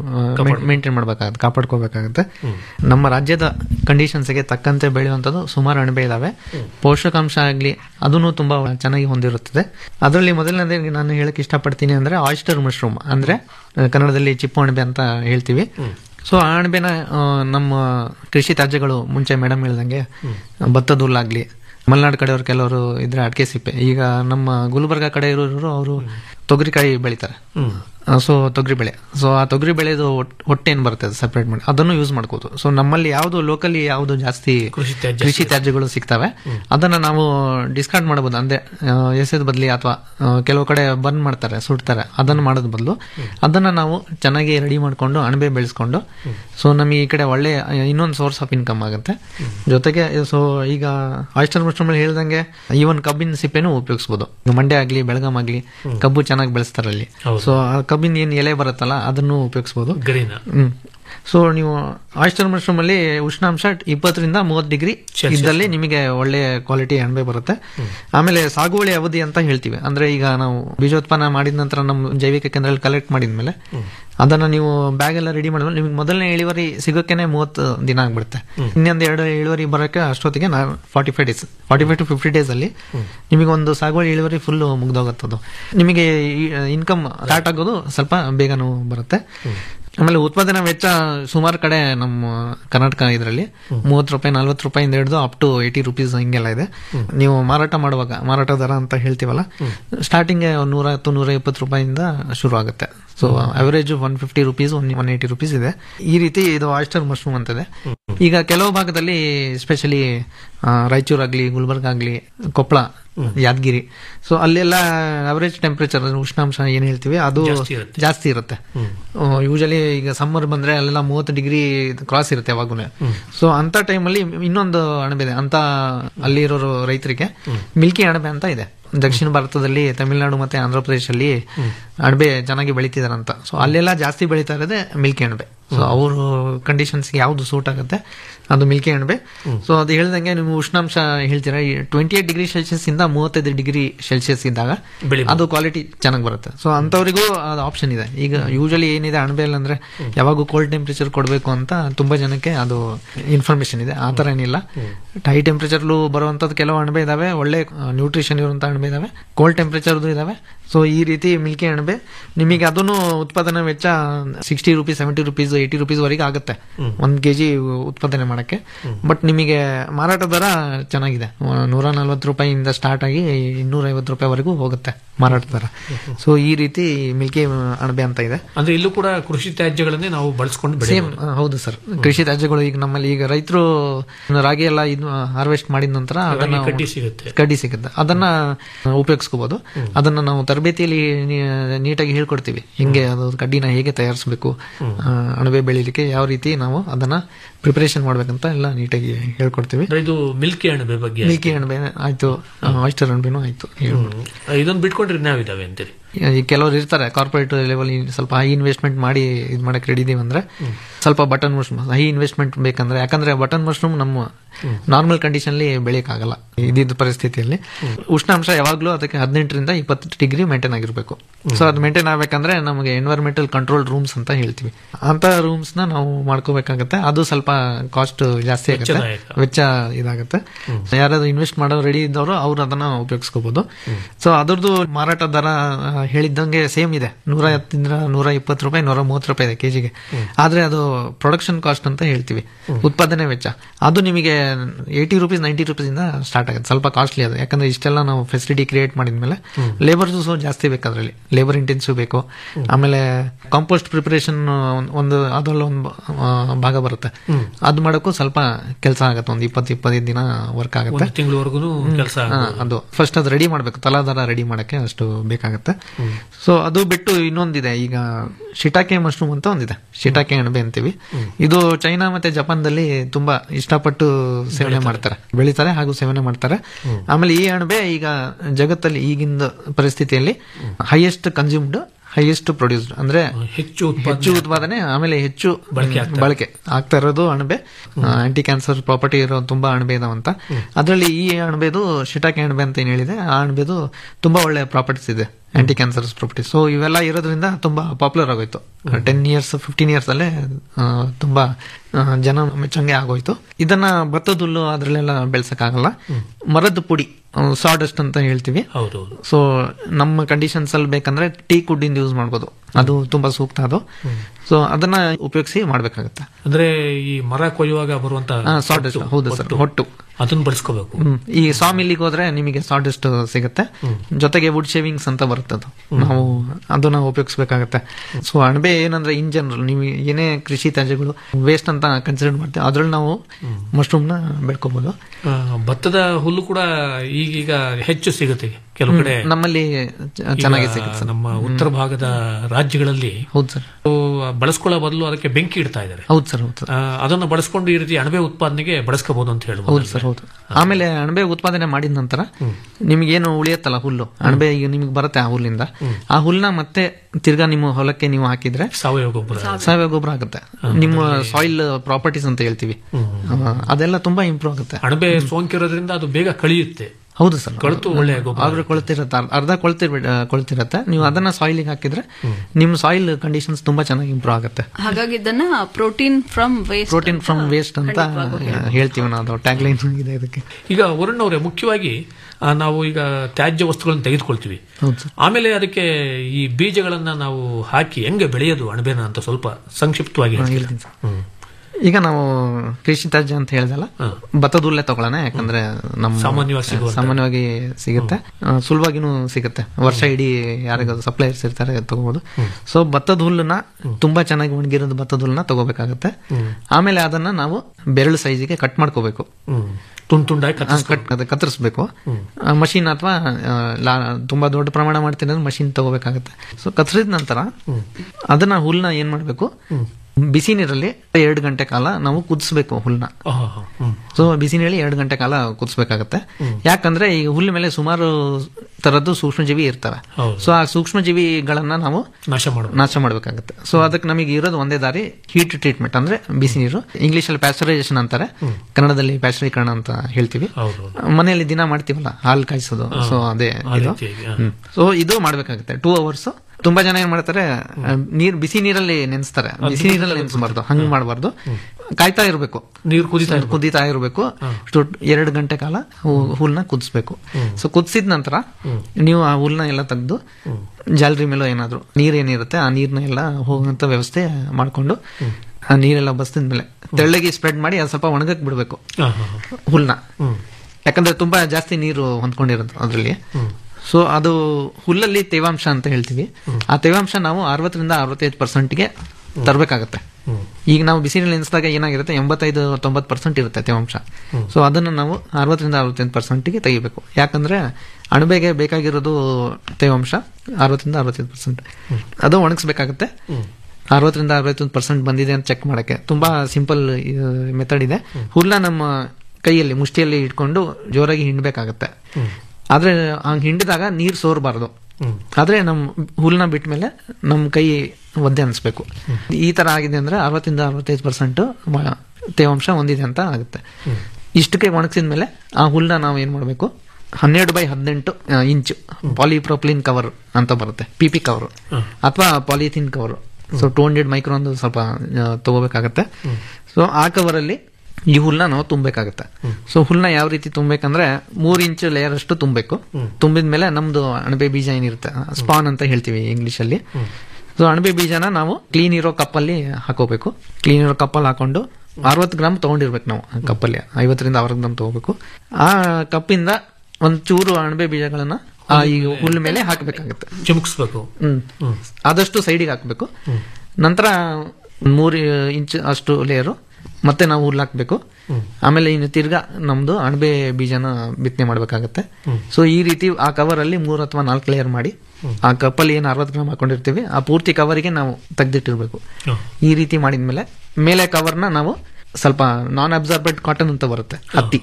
ಮೇಂಟೈನ್ ಮಾಡ್ಬೇಕಾಗುತ್ತೆ ಕಾಪಾಡ್ಕೋಬೇಕಾಗುತ್ತೆ ನಮ್ಮ ರಾಜ್ಯದ ಕಂಡೀಷನ್ಸ್ಗೆ ತಕ್ಕಂತೆ ಬೆಳೆಯುವಂಥದ್ದು ಸುಮಾರು ಅಣಬೆ ಇದಾವೆ ಪೋಷಕಾಂಶ ಆಗಲಿ ಅದನ್ನು ತುಂಬಾ ಚೆನ್ನಾಗಿ ಹೊಂದಿರುತ್ತದೆ ಅದರಲ್ಲಿ ಮೊದಲನೇದಾಗಿ ನಾನು ಹೇಳಕ್ ಇಷ್ಟಪಡ್ತೀನಿ ಅಂದ್ರೆ ಆಯಿಸ್ಟರ್ ಮಶ್ರೂಮ್ ಅಂದ್ರೆ ಆ, ಕನ್ನಡದಲ್ಲಿ ಚಿಪ್ಪು ಅಣಬೆ ಅಂತ ಹೇಳ್ತೀವಿ ಸೊ ಆ ಅಣಬೆನ ಆ, ನಮ್ಮ ಕೃಷಿ ತ್ಯಾಜ್ಯಗಳು ಮುಂಚೆ ಮೇಡಮ್ ಹೇಳ್ದಂಗೆ ಭತ್ತದ ಹುಲ್ಲಾಗ್ಲಿ ಮಲೆನಾಡು ಕಡೆಯವರು ಕೆಲವರು ಇದ್ರೆ ಅಡಿಕೆ ಸಿಪ್ಪೆ ಈಗ ನಮ್ಮ ಗುಲ್ಬರ್ಗ ಕಡೆ ಇರೋರು ಅವರು ತೊಗರಿಕಾಯಿ ಬೆಳಿತಾರೆ ಸೊ ತೊಗರಿ ಬೆಳೆ ಸೊ ಆ ತೊಗರಿ ಬೆಳೆದು ಹೊಟ್ಟೆ ಏನ್ ಬರುತ್ತೆ ಸಪರೇಟ್ ಮಾಡಿ ಅದನ್ನು ಯೂಸ್ ಮಾಡ್ಕೋದು ಸೊ ನಮ್ಮಲ್ಲಿ ಯಾವುದು ಲೋಕಲಿ ಯಾವುದು ಜಾಸ್ತಿ ಕೃಷಿ ತ್ಯಾಜ್ಯಗಳು ಸಿಗ್ತವೆ ಅದನ್ನ ನಾವು ಡಿಸ್ಕಾರ್ಡ್ ಮಾಡಬಹುದು ಅಂದ್ರೆ ಎಸೆದ ಬದಲಿ ಅಥವಾ ಕೆಲವು ಕಡೆ ಬರ್ನ್ ಮಾಡ್ತಾರೆ ಸುಡ್ತಾರೆ ಅದನ್ನ ಮಾಡೋದ್ ಬದಲು ಅದನ್ನ ನಾವು ಚೆನ್ನಾಗಿ ರೆಡಿ ಮಾಡ್ಕೊಂಡು ಅಣಬೆ ಬೆಳೆಸ್ಕೊಂಡು ಸೊ ನಮಗೆ ಈ ಕಡೆ ಒಳ್ಳೆ ಇನ್ನೊಂದು ಸೋರ್ಸ್ ಆಫ್ ಇನ್ಕಮ್ ಆಗುತ್ತೆ ಜೊತೆಗೆ ಸೊ ಈಗ ಆಯಿಸ್ಟರ್ ಮಶ್ರೂಮ್ ಅಲ್ಲಿ ಹೇಳ್ದಂಗೆ ಈವನ್ ಕಬ್ಬಿನ ಸಿಪ್ಪೆನೂ ಉಪಯೋಗಿಸಬಹುದು ಮಂಡ್ಯ ಆಗ್ಲಿ ಬೆಳಗಾಂ ಆಗ್ಲಿ ಕಬ್ಬು ಚೆನ್ನಾಗಿ ಬೆಳೆಸ್ತಾರೆ ಅಲ್ಲಿ ಸೊ ಆ ಕಬ್ಬಿನ ಏನ್ ಎಲೆ ಬರುತ್ತಲ್ಲ ಅದನ್ನು ಉಪಯೋಗಿಸಬಹುದು ಗರಿನ ಹ್ಮ್ ಸೊ ನೀವು ಆಯಿಸ್ಟರ್ ಮಶ್ರೂಮ್ ಅಲ್ಲಿ ಉಷ್ಣಾಂಶ ಇಪ್ಪತ್ತರಿಂದ ಮೂವತ್ತು ಡಿಗ್ರಿ ಇದ್ದಲ್ಲಿ ನಿಮಗೆ ಒಳ್ಳೆ ಕ್ವಾಲಿಟಿ ಅಣಬೆ ಬರುತ್ತೆ ಆಮೇಲೆ ಸಾಗುವಳಿ ಅವಧಿ ಅಂತ ಹೇಳ್ತೀವಿ ಅಂದ್ರೆ ಈಗ ನಾವು ಬೀಜೋತ್ಪನ್ನ ಮಾಡಿದ ನಂತರ ನಮ್ಮ ಜೈವಿಕ ಕೇಂದ್ರದಲ್ಲಿ ಕಲೆಕ್ಟ್ ಮಾಡಿದ್ಮೇಲೆ ಅದನ್ನ ನೀವು ಬ್ಯಾಗ್ ಎಲ್ಲ ರೆಡಿ ಮಾಡಿದ್ಮೇಲೆ ನಿಮಗೆ ಮೊದಲನೇ ಇಳುವರಿ ಸಿಗೋಕೆನೆ ಮೂವತ್ತು ದಿನ ಆಗ್ಬಿಡುತ್ತೆ ಇನ್ನೊಂದು ಎರಡು ಇಳುವರಿ ಬರೋಕೆ ಅಷ್ಟೊತ್ತಿಗೆ ನಾ forty five days forty five to fifty days ಅಲ್ಲಿ ನಿಮಗೆ ಒಂದು ಸಾಗುವಳಿ ಇಳುವರಿ ಫುಲ್ ಮುಗ್ದೋಗುತ್ತದು ನಿಮಗೆ ಇನ್ಕಮ್ ಸ್ಟಾರ್ಟ್ ಆಗೋದು ಸ್ವಲ್ಪ ಬೇಗನೂ ಬರುತ್ತೆ ಆಮೇಲೆ ಉತ್ಪಾದನಾ ವೆಚ್ಚ ಸುಮಾರು ಕಡೆ ನಮ್ಮ ಕರ್ನಾಟಕ ಇದರಲ್ಲಿ ಮೂವತ್ತು ರೂಪಾಯಿ ನಲ್ವತ್ತು ರೂಪಾಯಿಂದ ಹಿಡಿದು ಅಪ್ ಟು ಏಯ್ಟಿ ರುಪೀಸ್ ಹಿಂಗೆಲ್ಲ ಇದೆ ನೀವು ಮಾರಾಟ ಮಾಡುವಾಗ ಮಾರಾಟ ದರ ಅಂತ ಹೇಳ್ತೀವಲ್ಲ ಸ್ಟಾರ್ಟಿಂಗ್ ನೂರ ಹತ್ತು ನೂರ ಇಪ್ಪತ್ತು ರೂಪಾಯಿಂದ ಶುರು ಆಗುತ್ತೆ so average one fifty rupees one one eighty rupees ಇದೆ ಈ ರೀತಿ ಇದು ಆಯಿಸ್ಟರ್ ಮಶ್ರೂಮ್ ಅಂತಿದೆ ಈಗ ಕೆಲವು ಭಾಗದಲ್ಲಿ ಎಸ್ಪೆಷಲಿ ರಾಯಚೂರು ಆಗ್ಲಿ ಗುಲ್ಬರ್ಗ ಆಗ್ಲಿ ಕೊಪ್ಪಳ ಯಾದಗಿರಿ ಸೊ ಅಲ್ಲೆಲ್ಲ ಅವರೇಜ್ ಟೆಂಪರೇಚರ್ ಉಷ್ಣಾಂಶ ಏನ್ ಹೇಳ್ತೀವಿ ಅದು ಜಾಸ್ತಿ ಇರುತ್ತೆ. ಜಾಸ್ತಿ ಇರುತ್ತೆ ಯೂಶಲಿ ಈಗ ಸಮ್ಮರ್ ಬಂದ್ರೆ ಅಲ್ಲೆಲ್ಲ ಮೂವತ್ತು ಡಿಗ್ರಿ ಕ್ರಾಸ್ ಇರುತ್ತೆ ಯಾವಾಗೂ ಸೊ ಅಂತ ಟೈಮಲ್ಲಿ ಇನ್ನೊಂದು ಅಣಬೆ ಇದೆ ಅಂತ ಅಲ್ಲಿ ಇರೋರು ರೈತರಿಗೆ ಮಿಲ್ಕಿ ಅಣಬೆ ಅಂತ ಇದೆ ದಕ್ಷಿಣ ಭಾರತದಲ್ಲಿ ತಮಿಳುನಾಡು ಮತ್ತೆ ಆಂಧ್ರ ಪ್ರದೇಶಲ್ಲಿ ಅಣಬೆ ಚೆನ್ನಾಗಿ ಬೆಳಿತಿದಾರಂತ ಸೊ ಅಲ್ಲೆಲ್ಲ ಜಾಸ್ತಿ ಬೆಳೀತಾ ಇರೋದೇ ಮಿಲ್ಕಿ ಅಣಬೆ ಸೊ ಅವರು ಕಂಡೀಷನ್ಸ್ ಯಾವ್ದು ಸೂಟ್ ಆಗುತ್ತೆ ಅದು ಮಿಲ್ಕಿ ಅಣಬೆ ಸೊ ಅದು ಹೇಳ್ದಂಗೆ ನೀವು ಉಷ್ಣಾಂಶ ಹೇಳ್ತೀರಾ ಟ್ವೆಂಟಿ ಏಟ್ ಡಿಗ್ರಿ ಸೆಲ್ಸಿಯಸ್ ಇಂದ ಮೂವತ್ತೈದು ಡಿಗ್ರಿ ಸೆಲ್ಸಿಯಸ್ ಇದ್ದಾಗ ಬೆಳಿಬೋದು. ಅದು ಕ್ವಾಲಿಟಿ ಚೆನ್ನಾಗಿ ಬರುತ್ತೆ ಸೊ ಅಂತವರಿಗೂ ಅದು ಆಪ್ಷನ್ ಇದೆ ಈಗ ಯೂಶಲಿ ಏನಿದೆ ಅಣಬೆಲ್ ಅಂದ್ರೆ ಯಾವಾಗೂ ಕೋಲ್ಡ್ ಟೆಂಪರೇಚರ್ ಕೊಡಬೇಕು ಅಂತ ತುಂಬಾ ಜನಕ್ಕೆ ಅದು ಇನ್ಫಾರ್ಮೇಶನ್ ಇದೆ ಆ ತರ ಏನಿಲ್ಲ ಹೈ ಟೆಂಪರೇಚರ್ಲು ಬರುವಂತದ್ದು ಕೆಲವು ಅಣಬೆ ಇದಾವೆ ಒಳ್ಳೆ ನ್ಯೂಟ್ರಿಷನ್ ಇರುವಂತ ಅಣಬೆ ಇದಾವೆ ಕೋಲ್ಡ್ ಟೆಂಪರೇಚರ್ದು ಇದಾವೆ ಸೊ ಈ ರೀತಿ ಮಿಲ್ಕಿ ಅಣಬೆ ನಿಮಗೆ ಅದನ್ನು ಉತ್ಪಾದನಾ ವೆಚ್ಚ sixty rupees seventy rupees eighty rupees ವರೆಗೆ ಆಗುತ್ತೆ ಒಂದ್ ಕೆಜಿ ಉತ್ಪಾದನೆ ಮಾಡಕ್ಕೆ ಬಟ್ ನಿಮಗೆ ಮಾರಾಟ ದರ ಚೆನ್ನಾಗಿದೆ ನೂರ ನಲ್ವತ್ತು ರೂಪಾಯಿಯಿಂದ ಸ್ಟಾರ್ಟ್ ಆಗಿ ಇನ್ನೂರ ಐವತ್ತು ರೂಪಾಯಿವರೆಗೂ ಹೋಗುತ್ತೆ ಮಾರಾಟ ದರ ಸೊ ಈ ರೀತಿ ಮಿಲ್ಕಿ ಅಣಬೆ ಅಂತ ಇದೆ ಅಂದ್ರೆ ಇಲ್ಲೂ ಕೂಡ ಕೃಷಿ ತ್ಯಾಜ್ಯಗಳನ್ನೇ ನಾವು ಬಳಸ್ಕೊಂಡು ಸೇಮ್ ಬೆಳೆಯಬಹುದು ಹೌದು ಸರ್ ಕೃಷಿ ತ್ಯಾಜ್ಯಗಳು ಈಗ ನಮ್ಮಲ್ಲಿ ಈಗ ರೈತರು ರಾಗಿ ಎಲ್ಲ ಇದು ಹಾರ್ವೆಸ್ಟ್ ಮಾಡಿದ ನಂತರ ಅದನ್ನ ಕಡ್ಡಿ ಸಿಗುತ್ತೆ. ಕಡ್ಡಿ ಸಿಗುತ್ತೆ ಅದನ್ನ ಉಪಯೋಗಿಸ್ಕೋಬಹುದು ಅದನ್ನ ನಾವು ತರಬೇತಿಯಲ್ಲಿ ನೀ- ನೀಟಾಗಿ ಹೇಳ್ಕೊಡ್ತೀವಿ ಹಿಂಗೆ ಅದು ಕಡ್ಡಿನ ಹೇಗೆ ತಯಾರಿಸಬೇಕು ಅಣಬೆ ಬೆಳಿಲಿಕ್ಕೆ ಯಾವ ರೀತಿ ನಾವು ಅದನ್ನ ಪ್ರಿಪರೇಷನ್ ಮಾಡ್ಬೇಕಂತ ಎಲ್ಲ ನೀಟಾಗಿ ಹೇಳ್ಕೊಡ್ತೀವಿ ಅಂದ್ರೆ ಇದು ಮಿಲ್ಕಿ ಅಣಬೆ ಬಗ್ಗೆ ಮಿಲ್ಕಿ ಅಣಬೆ ಆಯ್ತು ಆಯಿಸ್ಟರ್ ಅಣಬೆನೂ ಆಯ್ತು ಹೇಳ್ಬೋದು. ಹ್ಮ್. ಇದನ್ನ ಬಿಟ್ಕೊಂಡ್ರೆ ಇನ್ಯಾವಿದಾವೆ ಅಂತೀರಿ ಈ ಕೆಲವರು ಇರ್ತಾರೆ ಕಾರ್ಪೊರೇಟ್ ಲೆವೆಲ್ ಸ್ವಲ್ಪ ಹೈ ಇನ್ವೆಸ್ಟ್ಮೆಂಟ್ ಮಾಡಿ ಇದು ಮಾಡಕ್ಕೆ ರೆಡಿ ಇದೀವಿ ಅಂದ್ರೆ ಸ್ವಲ್ಪ ಬಟನ್ ಮಶ್ರೂಮ್ ಹೈ ಇನ್ವೆಸ್ಟ್ಮೆಂಟ್ ಬೇಕಂದ್ರೆ ಯಾಕಂದ್ರೆ ಬಟನ್ ಮಶ್ರೂಮ್ ನಮ್ಮ ನಾರ್ಮಲ್ ಕಂಡೀಷನ್ಲಿ ಬೆಳೆಯಕ್ಕಾಗಲ್ಲ ಇದ್ದಿದ್ದ ಪರಿಸ್ಥಿತಿಯಲ್ಲಿ ಉಷ್ಣಾಂಶ ಯಾವಾಗಲೂ ಅದಕ್ಕೆ ಹದಿನೆಂಟರಿಂದ ಇಪ್ಪತ್ತು ಡಿಗ್ರಿ ಮೇಂಟೈನ್ ಆಗಿರಬೇಕು ಸೊ ಅದು ಮೇಂಟೈನ್ ಆಗ್ಬೇಕಂದ್ರೆ ನಮಗೆ ಎನ್ವೈರ್ಮೆಂಟಲ್ ಕಂಟ್ರೋಲ್ ರೂಮ್ಸ್ ಅಂತ ಹೇಳ್ತೀವಿ ಅಂತ ರೂಮ್ಸ್ ನ ನಾವು ಮಾಡ್ಕೋಬೇಕಾಗತ್ತೆ ಅದು ಸ್ವಲ್ಪ ಕಾಸ್ಟ್ ಜಾಸ್ತಿ ಆಗುತ್ತೆ ವೆಚ್ಚದಾಯಕ. ವೆಚ್ಚ ಇದಾಗುತ್ತೆ ಯಾರಾದ್ರೂ ಇನ್ವೆಸ್ಟ್ ಮಾಡೋ ರೆಡಿ ಇದ್ದವರು ಅವ್ರು ಅದನ್ನ ಉಪಯೋಗಿಸ್ಕೋಬಹುದು ಸೊ ಅದ್ರದ್ದು ಮಾರಾಟ ದರ ಆ, ಹೇಳಿದ್ದಂಗೆ ಸೇಮ್ ಇದೆ ನೂರ ಹತ್ತಿಂದ ನೂರ ಇಪ್ಪತ್ತು ರೂಪಾಯಿ ನೂರ ಮೂವತ್ತು ರೂಪಾಯಿ ಇದೆ ಕೆಜಿಗೆ ಆದ್ರೆ ಅದು ಪ್ರೊಡಕ್ಷನ್ ಕಾಸ್ಟ್ ಅಂತ ಹೇಳ್ತೀವಿ ಉತ್ಪಾದನೆ ವೆಚ್ಚ ಅದು ನಿಮಗೆ ಏಯ್ಟಿ ರುಪೀಸ್ ನೈಂಟಿ ರುಪೀಸ್ ಇಂದ ಸ್ಟಾರ್ಟ್ ಆಗುತ್ತೆ ಸ್ವಲ್ಪ ಕಾಸ್ಟ್ಲಿ ಅದು ಯಾಕಂದ್ರೆ ಇಷ್ಟೆಲ್ಲ ನಾವು ಫೆಸಿಲಿಟಿ ಕ್ರಿಯೇಟ್ ಮಾಡಿದ್ಮೇಲೆ ಲೇಬರ್ಸ್ ಜಾಸ್ತಿ ಬೇಕು ಅದರಲ್ಲಿ ಲೇಬರ್ ಇಂಟೆನ್ಸಿವ್ ಬೇಕು ಆಮೇಲೆ ಕಾಂಪೋಸ್ಟ್ ಪ್ರಿಪರೇಷನ್ ಒಂದು ಅದರಲ್ಲಿ ಒಂದು ಆ, ಭಾಗ ಬರುತ್ತೆ ಅದು ಮಾಡೋಕ್ಕೂ ಸ್ವಲ್ಪ ಕೆಲಸ ಆಗುತ್ತೆ ಒಂದು ಇಪ್ಪತ್ತು ಇಪ್ಪತ್ತೈದು ದಿನ ವರ್ಕ್ ಆಗುತ್ತೆ ಒಂದು ತಿಂಗಳವರೆಗೂ ಕೆಲಸ ಹಾ, ಅದು ಫಸ್ಟ್ ಅದು ರೆಡಿ ಮಾಡ್ಬೇಕು ತಲಾಧಾರ ರೆಡಿ ಮಾಡಕ್ಕೆ ಅಷ್ಟು ಬೇಕಾಗುತ್ತೆ ಸೊ ಅದು ಬಿಟ್ಟು ಇನ್ನೊಂದಿದೆ ಈಗ ಶಿಟಾಕೆ ಮಶ್ರೂಮ್ ಅಂತ ಒಂದಿದೆ ಶಿಟಾಕೆ ಅಣಬೆ ಅಂತೀವಿ ಇದು ಚೈನಾ ಮತ್ತೆ ಜಪಾನ್ದಲ್ಲಿ ತುಂಬಾ ಇಷ್ಟಪಟ್ಟು ಸೇವನೆ ಮಾಡ್ತಾರೆ ಬೆಳಿತಾರೆ ಹಾಗೂ ಸೇವನೆ ಮಾಡ್ತಾರೆ ಆಮೇಲೆ ಈ ಅಣಬೆ ಈಗ ಜಗತ್ತಲ್ಲಿ ಈಗಿನ ಪರಿಸ್ಥಿತಿಯಲ್ಲಿ ಹೈಯೆಸ್ಟ್ ಕನ್ಸ್ಯೂಮ್ಡ್ ಹೈಯೆಸ್ಟ್ ಪ್ರೊಡ್ಯೂಸ್ಡ್ ಅಂದ್ರೆ ಹೆಚ್ಚು ಹೆಚ್ಚು ಉತ್ಪಾದನೆ ಆಮೇಲೆ ಹೆಚ್ಚು ಬಳಕೆ ಹ್ಮ್, ಬಳಕೆ ಆಗ್ತಾ ಇರೋದು ಅಣಬೆ ಆಂಟಿ ಕ್ಯಾನ್ಸರ್ ಪ್ರಾಪರ್ಟಿ ಇರೋ ತುಂಬಾ ಅಣಬೆ ಇದಾವಂತ ಅದರಲ್ಲಿ ಈ ಅಣಬೆದು ಶಿಟಾಕೆ ಅಣಬೆ ಅಂತ ಏನ್ ಹೇಳಿದೆ ಆ ಅಣಬೆದು ತುಂಬಾ ಒಳ್ಳೆ ಪ್ರಾಪರ್ಟೀಸ್ ಇದೆ ಆಂಟಿ ಕ್ಯಾನ್ಸರ್ ಪ್ರಾಪರ್ಟಿ ಸೊ ಇವೆಲ್ಲ ಇರೋದ್ರಿಂದ ತುಂಬಾ ಪಾಪ್ಯುಲರ್ ಆಗೋಯ್ತು ಟೆನ್ ಇಯರ್ಸ್ ಫಿಫ್ಟೀನ್ ಇಯರ್ಸ್ ಅಲ್ಲೇ ಆ, ತುಂಬಾ ಆ, ಜನ ಮೆಚ್ಚಂಗೆ ಆಗೋಯ್ತು ಇದನ್ನ ಭತ್ತದ ಹುಲ್ಲು ಅದ್ರಲ್ಲೆಲ್ಲ ಬೆಳ್ಸಕ್ಕಾಗಲ್ಲ ಮರದ ಪುಡಿ ಸಾಡಸ್ಟ್ ಅಂತ ಹೇಳ್ತೀವಿ ಹೌದೌದು ಸೊ ನಮ್ಮ ಕಂಡೀಷನ್ಸ್ ಅಲ್ಲಿ ಬೇಕಂದ್ರೆ ಟೀ ಕುಡ್ಡಿಂದ ಯೂಸ್ ಮಾಡ್ಬೋದು ಅದು ತುಂಬಾ ಸೂಕ್ತ ಅದು ಸೊ ಅದನ್ನ ಉಪಯೋಗಿಸಿ ಮಾಡ್ಬೇಕಾಗತ್ತೆ ಅಂದ್ರೆ ಈ ಮರ ಕೊಯ್ಯುವಾಗ ಬರುವಂತ ಸಾಡಸ್ಟ್ ಹೌದು ಸರ್ ಹೊಟ್ಟು ಅದನ್ನ ಬಳಸ್ಕೋಬೇಕು ಹ್ಮ್. ಈ ಸಾ ಮಿಲ್ಲಿಗೆ ಹೋದ್ರೆ ನಿಮಗೆ ಸಾಡಸ್ಟ್ ಸಿಗುತ್ತೆ ಜೊತೆಗೆ ವುಡ್ ಶೇವಿಂಗ್ಸ್ ಅಂತ ಬರುತ್ತೆ ಅದು ನಾವು ಅದನ್ನ ಉಪಯೋಗಿಸ್ಬೇಕಾಗತ್ತೆ ಸೊ ಅಣಬೆ ಏನಂದ್ರೆ ಇನ್ ಜನರಲ್ ನೀವು ಏನೇ ಕೃಷಿ ತ್ಯಾಜ್ಯಗಳು ವೇಸ್ಟ್ ಅಂತ ಕನ್ಸಿಡರ್ ಮಾಡ್ತೀವಿ ಅದ್ರಲ್ಲಿ ನಾವು ಮಶ್ರೂಮ್ ನ ಬೆಳ್ಕೋಬಹುದು ಆ, ಭತ್ತದ ಹುಲ್ಲು ಕೂಡ ಈಗೀಗ ಹೆಚ್ಚು ಸಿಗುತ್ತೆ ಕೆಲವು ಕಡೆ ನಮ್ಮಲ್ಲಿ ಚ- ಚೆನ್ನಾಗಿ ಈಗ ಸಿಗುತ್ತೆ ಸರ್. ನಮ್ಮ ಉತ್ತರ ಭಾಗದ ರಾಜ್ಯಗಳಲ್ಲಿ ಹೌದು ಸರ್ ಬಳಸ್ಕೊಳ್ಳೋ ಬದಲು ಅದಕ್ಕೆ ಬೆಂಕಿ ಇಡ್ತಾ ಇದ್ದಾರೆ ಹೌದು ಸರ್ ಹೌದು ಸರ್ ಆ, ಅದನ್ನು ಬಳಸ್ಕೊಂಡು ಈ ರೀತಿ ಅಣಬೆ ಉತ್ಪಾದನೆಗೆ ಬಳಸ್ಕೋಬಹುದು ಅಂತ ಹೇಳ್ಬೋದು ಹೌದು ಸರ್ ಹೌದು ಆಮೇಲೆ ಅಣಬೆ ಉತ್ಪಾದನೆ ಮಾಡಿದ ನಂತರ ನಿಮಗೇನು ಉಳಿಯತ್ತಲ್ಲ ಹುಲ್ಲು ಅಣಬೆ ಈಗ ನಿಮಗೆ ಬರುತ್ತೆ ಆ ಹುಲ್ಲಿಂದ ಆ ಹುಲ್ಲನ್ನ ಮತ್ತೆ ತಿರ್ಗಾ ನಿಮ್ಮ ಹೊಲಕ್ಕೆ ನೀವು ಹಾಕಿದ್ರೆ ಸಾವಯವ ಗೊಬ್ಬರ ಸಾವಯವ ಗೊಬ್ಬರ ಆಗುತ್ತೆ ನಿಮ್ಮ ಸಾಯಿಲ್ ಪ್ರಾಪರ್ಟೀಸ್ ಅಂತ ಹೇಳ್ತೀವಿ ಆ, ಅದೆಲ್ಲ ತುಂಬಾ ಇಂಪ್ರೂವ್ ಆಗುತ್ತೆ ಅಣಬೆ ಸೋಂಕಿರೋದ್ರಿಂದ ಅದು ಬೇಗ ಕಳಿಯುತ್ತೆ ಹೌದು ಸರ್ ಕೊಳೆತು ಒಳ್ಳೆ ಗೊಬ್ಬರ ಆದ್ರೆ ಕೊಳ್ತಿರತ್ತೆ ಅರ್- ಅರ್ಧ ಕೊಳ್ತಿರ್ ಕೊಳ್ತಿರತ್ತೆ ನೀವು ಅದನ್ನ ಸಾಯಿಲಿಗೆ ಹಾಕಿದ್ರೆ ನಿಮ್ಮ ಸಾಯಿಲ್ ಕಂಡೀಷನ್ಸ್ ತುಂಬಾ ಚೆನ್ನಾಗಿ ಇಂಪ್ರೂವ್ ಆಗುತ್ತೆ ಹಾಗಾಗಿ ಇದನ್ನ protein from waste protein from waste ಅಂತ ಹೇಳ್ತೀವಿ ನಾವು ಟ್ಯಾಗ್ ಲೈನ್ ಇದೆ ಇದಕ್ಕೆ ಈಗ ವರುಣ್ ಅವರೇ ಮುಖ್ಯವಾಗಿ ಆ, ನಾವು ಈಗ ತ್ಯಾಜ್ಯ ವಸ್ತುಗಳನ್ನು ತೆಗೆದುಕೊಳ್ತೀವಿ ಹೌದು ಸರ್ ಆಮೇಲೆ ಅದಕ್ಕೆ ಈ ಬೀಜಗಳನ್ನ ನಾವು ಹಾಕಿ ಹೆಂಗೆ ಬೆಳೆಯೋದು ಅಣಬೆನ ಅಂತ ಸ್ವಲ್ಪ ಸಂಕ್ಷಿಪ್ತವಾಗಿ ಹೇಳ್ತೀರಾ? ಹೇಳ್ತೀನಿ ಸರ್. ಈಗ ನಾವು ಕೃಷಿ ತ್ಯಾಜ್ಯ ಅಂತ ಹೇಳ್ದಲ್ಲ ಭತ್ತದ ಹುಲ್ಲೆ ತಗೊಳ್ಳೋಣ ಯಾಕಂದ್ರೆ ನಮ್ಮ ಸಾಮಾನ್ಯವಾಗಿ ಸಿಗುವಂತ. ಸಾಮಾನ್ಯವಾಗಿ ಸಿಗುತ್ತೆ ಆ, ಸುಲಭವಾಗಿನೂ ಸಿಗುತ್ತೆ ವರ್ಷ ಇಡೀ ಯಾರಿಗಾದ್ರು ಸಪ್ಲೈಯರ್ಸ್ ಇರ್ತಾರೆ ತಗೋಬಹುದು ಸೊ ಭತ್ತದ ಹುಲ್ಲನ್ನ ತುಂಬಾ ಚೆನ್ನಾಗಿ ಒಣಗಿರೋದು ಭತ್ತದ ಹುಲ್ಲನ್ನ ತಗೋಬೇಕಾಗತ್ತೆ ಆಮೇಲೆ ಅದನ್ನ ನಾವು ಬೆರಳು ಸೈಜಿಗೆ ಕಟ್ ಮಾಡ್ಕೋಬೇಕು ಹ್ಮ್. ತುಂಡ್ ತುಂಡಾಗಿ ಕತ್ತರಿಸ್ಕೊ- ಕಟ್ ಅದು ಕತ್ತರಿಸ್ಬೇಕು ಮಷಿನ್ ಅಥವಾ ತುಂಬಾ ದೊಡ್ಡ ಪ್ರಮಾಣ ಮಾಡ್ತೀನಿ ಅಂದ್ರೆ ಮಷಿನ್ ತಗೋಬೇಕಾಗತ್ತೆ ಸೊ ಕತ್ತರಿಸಿದ ನಂತರ ಅದನ್ನ ಹುಲ್ನ ಏನ್ ಮಾಡ್ಬೇಕು ಬಿಸಿ ನೀರಲ್ಲಿ ಎರಡು ಗಂಟೆ ಕಾಲ ನಾವು ಕುದಿಸ್ಬೇಕು ಹುಲ್ನ ಆಹಾ, ಹ್ಮ್. ಸೊ ಬಿಸಿ ನೀರಲ್ಲಿ ಎರಡು ಗಂಟೆ ಕಾಲ ಕುದಿಸ್ಬೇಕಾಗತ್ತೆ ಯಾಕಂದ್ರೆ ಈ ಹುಲ್ಲು ಮೇಲೆ ಸುಮಾರು ತರದ್ದು ಸೂಕ್ಷ್ಮಜೀವಿ ಇರ್ತವೆ ಹೌದು. ಸೊ ಆ ಸೂಕ್ಷ್ಮಜೀವಿಗಳನ್ನ ನಾವು ನಾಶ ಮಾಡಬೇಕು ನಾಶ ಮಾಡಬೇಕಾಗುತ್ತೆ ಸೊ ಅದಕ್ಕೆ ನಮಗೆ ಇರೋದು ಒಂದೇ ದಾರಿ ಹೀಟ್ ಟ್ರೀಟ್ಮೆಂಟ್ ಅಂದ್ರೆ ಬಿಸಿ ನೀರು ಇಂಗ್ಲಿಷ್ ಅಲ್ಲಿ ಪ್ಯಾಸ್ಚರೈಸೇಷನ್ ಅಂತಾರೆ ಕನ್ನಡದಲ್ಲಿ ಪ್ಯಾಸ್ಚರೀಕರಣ ಅಂತ ಹೇಳ್ತೀವಿ ಮನೆಯಲ್ಲಿ ದಿನ ಮಾಡ್ತೀವಲ್ಲ ಹಾಲು ಕಾಯಿಸೋದು ಹಾ. ಸೊ ಅದೇ ಆ ಇದು ರೀತಿಯಾಗಿ, ಹಾ. ಸೊ ಇದು ಮಾಡ್ಬೇಕಾಗುತ್ತೆ ಟೂ ಅವರ್ಸ್ ತುಂಬಾ ಜನ ಏನ್ ಮಾಡ್ತಾರೆ ನೀರ್ ಬಿಸಿ ನೀರಲ್ಲಿ ನೆನೆಸ್ತಾರೆ ಅದು ಬಿಸಿ ನೀರಲ್ಲಿ ನೆನೆಸಬಾರ್ದು ಹಂಗ್ ಮಾಡಬಾರ್ದು ಕಾಯ್ತಾ ಇರಬೇಕು ನೀರು ಕುದಿತಾ ಇರ್ಬೇಕು. ಕುದಿತಾ ಇರಬೇಕು ಎರಡು ಗಂಟೆ ಕಾಲ ಹು- ಹುಲ್ನ ಕುದಿಸ್ಬೇಕು ಸೊ ಕುದಿಸಿದ ನಂತರ ನೀವು ಆ ಹುಲ್ನ ಎಲ್ಲ ತೆಗೆದು ಜಾಲರಿ ಮೇಲೋ ಏನಾದ್ರು ನೀರ್ ಏನಿರುತ್ತೆ ಆ ನೀರ್ನ ಎಲ್ಲ ಹೋಗುವಂತ ವ್ಯವಸ್ಥೆ ಮಾಡ್ಕೊಂಡು ಆ ನೀರೆಲ್ಲ ಬಸ್ತಿದ್ಮೇಲೆ ತೆಳ್ಳಗೆ ಸ್ಪ್ರೆಡ್ ಮಾಡಿ ಅದು ಸ್ವಲ್ಪ ಒಣಗಕ್ ಬಿಡ್ಬೇಕು ಆಹಾ, ಹುಲ್ನ ಹ್ಮ್. ಯಾಕಂದ್ರೆ ತುಂಬಾ ಜಾಸ್ತಿ ನೀರು ಹೊಂದ್ಕೊಂಡಿರುತ್ತೆ ಅದ್ರಲ್ಲಿ ಸೊ ಅದು ಹುಲ್ಲಲ್ಲಿ ತೇವಾಂಶ ಅಂತ ಹೇಳ್ತೀವಿ ಆ ತೇವಾಂಶ ನಾವು ಅರವತ್ತರಿಂದ ಅರವತ್ತೈದು ಪರ್ಸೆಂಟ್ಗೆ ತರಬೇಕಾಗತ್ತೆ ಈಗ ನಾವು ಬಿಸಿನೀರು ನೆನೆಸಿದಾಗ ಏನಾಗಿರುತ್ತೆ ಎಂಬತ್ತೈದು ತೊಂಬತ್ತು ಪರ್ಸೆಂಟ್ ಇರುತ್ತೆ ತೇವಾಂಶ ಸೊ ಅದನ್ನು ನಾವು ಅರವತ್ತರಿಂದ ಅರವತ್ತೈದು ಪರ್ಸೆಂಟ್ಗೆ ತೆಗಿಬೇಕು ಯಾಕಂದ್ರೆ ಅಣಬೆಗೆ ಬೇಕಾಗಿರೋದು ತೇವಾಂಶ ಅರವತ್ತರಿಂದ ಅರವತ್ತೈದು ಪರ್ಸೆಂಟ್ ಅದು ಒಣಗಿಸ್ಬೇಕಾಗತ್ತೆ ಅರವತ್ತರಿಂದ ಅರವತ್ತೊಂದು ಪರ್ಸೆಂಟ್ ಬಂದಿದೆ ಅಂತ ಚೆಕ್ ಮಾಡಕ್ಕೆ ತುಂಬಾ ಸಿಂಪಲ್ ಮೆಥಡ್ ಇದೆ ಹುಲ್ಲ ನಮ್ಮ ಕೈಯಲ್ಲಿ ಮುಷ್ಟಿಯಲ್ಲಿ ಇಟ್ಕೊಂಡು ಜೋರಾಗಿ ಹಿಂಡ್ಬೇಕಾಗತ್ತೆ ಆದ್ರೆ ಹಂಗ್ ಹಿಂಡಿದಾಗ ನೀರ್ ಸೋರ್ಬಾರ್ದು ಆದ್ರೆ ನಮ್ ಹುಲ್ನ ಬಿಟ್ಟ ಮೇಲೆ ನಮ್ ಕೈ ಒದ್ದೆ ಅನ್ಸ್ಬೇಕು ಈ ತರ ಆಗಿದೆ ಅಂದ್ರೆ ಅರವತ್ತಿಂದ ಅರವತ್ತೈದು ಪರ್ಸೆಂಟ್ ತೇವಾಂಶ ಹೊಂದಿದೆ ಅಂತ ಆಗುತ್ತೆ ಇಷ್ಟಕ್ಕೆ ಒಣಗಿಸಿದ ಮೇಲೆ ಆ ಹುಲ್ನ ನಾವು ಏನ್ ಮಾಡ್ಬೇಕು ಹನ್ನೆರಡು ಬೈ ಹದಿನೆಂಟು ಇಂಚ್ ಪಾಲಿಪ್ರೋಪ್ಲಿನ್ ಕವರ್ ಅಂತ ಬರುತ್ತೆ ಪಿ ಪಿ ಕವರ್ ಅಥವಾ polythene cover so two hundred micro ಒಂದು ಸ್ವಲ್ಪ ಆ, ತಗೋಬೇಕಾಗತ್ತೆ ಸೊ ಆ ಕವರಲ್ಲಿ ಈ ಹುಲ್ನ ನಾವು ತುಂಬಬೇಕಾಗತ್ತೆ ಸೊ ಹುಲ್ನ ಯಾವ ರೀತಿ ತುಂಬಬೇಕಂದ್ರೆ ಮೂರ್ ಇಂಚ್ ಲೇಯರ್ ಅಷ್ಟು ತುಂಬಬೇಕು ತುಂಬಿದ ಮೇಲೆ ನಮ್ದು ಅಣಬೆ ಬೀಜ ಏನಿರುತ್ತೆ ಸ್ಪಾನ್ ಅಂತ ಹೇಳ್ತೀವಿ ಇಂಗ್ಲಿಷ್ ಅಲ್ಲಿ ಸೊ ಅಣಬೆ ಬೀಜನ ನಾವು ಕ್ಲೀನ್ ಇರೋ ಕಪ್ಪಲ್ಲಿ ಹಾಕೋಬೇಕು ಕ್ಲೀನ್ ಇರೋ ಕಪ್ಪಲ್ಲಿ ಹಾಕೊಂಡು ಅರವತ್ತು ಗ್ರಾಮ್ ತಗೊಂಡಿರ್ಬೇಕು ನಾವು ಆ ಕಪ್ಪಲ್ಲಿ ಐವತ್ತರಿಂದ ಅರವತ್ತು ಗ್ರಾಮ್ ತಗೋಬೇಕು ಆ ಕಪ್ಪಿಂದ ಒಂದ್ ಚೂರು ಅಣಬೆ ಬೀಜಗಳನ್ನ ಆ ಈ ಹುಲ್ ಮೇಲೆ ಹಾಕಬೇಕಾಗುತ್ತೆ ಚಿಮುಕ್ಸ್ಬೇಕು ಹ್ಮ್ ಆದಷ್ಟು ಸೈಡಿಗೆ ಹಾಕ್ಬೇಕು ನಂತರ ಮೂರು ಇಂಚ್ ಅಷ್ಟು ಲೇಯರು ಮತ್ತೆ ನಾವು ಹುಲ್ಲು ಹಾಕ್ಬೇಕು ಆಮೇಲೆ ಇನ್ನು ತಿರ್ಗಾ ನಮ್ದು ಅಣಬೆ ಬೀಜನ ಬಿತ್ತನೆ ಮಾಡ್ಬೇಕಾಗತ್ತೆ ಸೊ ಈ ರೀತಿ ಆ ಕವರ್ ಅಲ್ಲಿ ಮೂರ್ ಅಥವಾ ನಾಲ್ಕು ಲೇಯರ್ ಮಾಡಿ ಆ ಕಪ್ಪಲ್ಲಿ ಏನು ಅರವತ್ತು ಗ್ರಾಮ್ ಹಾಕೊಂಡಿರ್ತೀವಿ ಆ ಪೂರ್ತಿ ಕವರಿಗೆ ನಾವು ತೆಗ್ದಿಟ್ಟಿರ್ಬೇಕು ಈ ರೀತಿ ಮಾಡಿದ್ಮೇಲೆ ಮೇಲೆ ಕವರ್ನ ನಾವು ಸ್ವಲ್ಪ ನಾನ್ ಅಬ್ಸಾರ್ಬೆಡ್ ಕಾಟನ್ ಅಂತ ಬರುತ್ತೆ ಹತ್ತಿ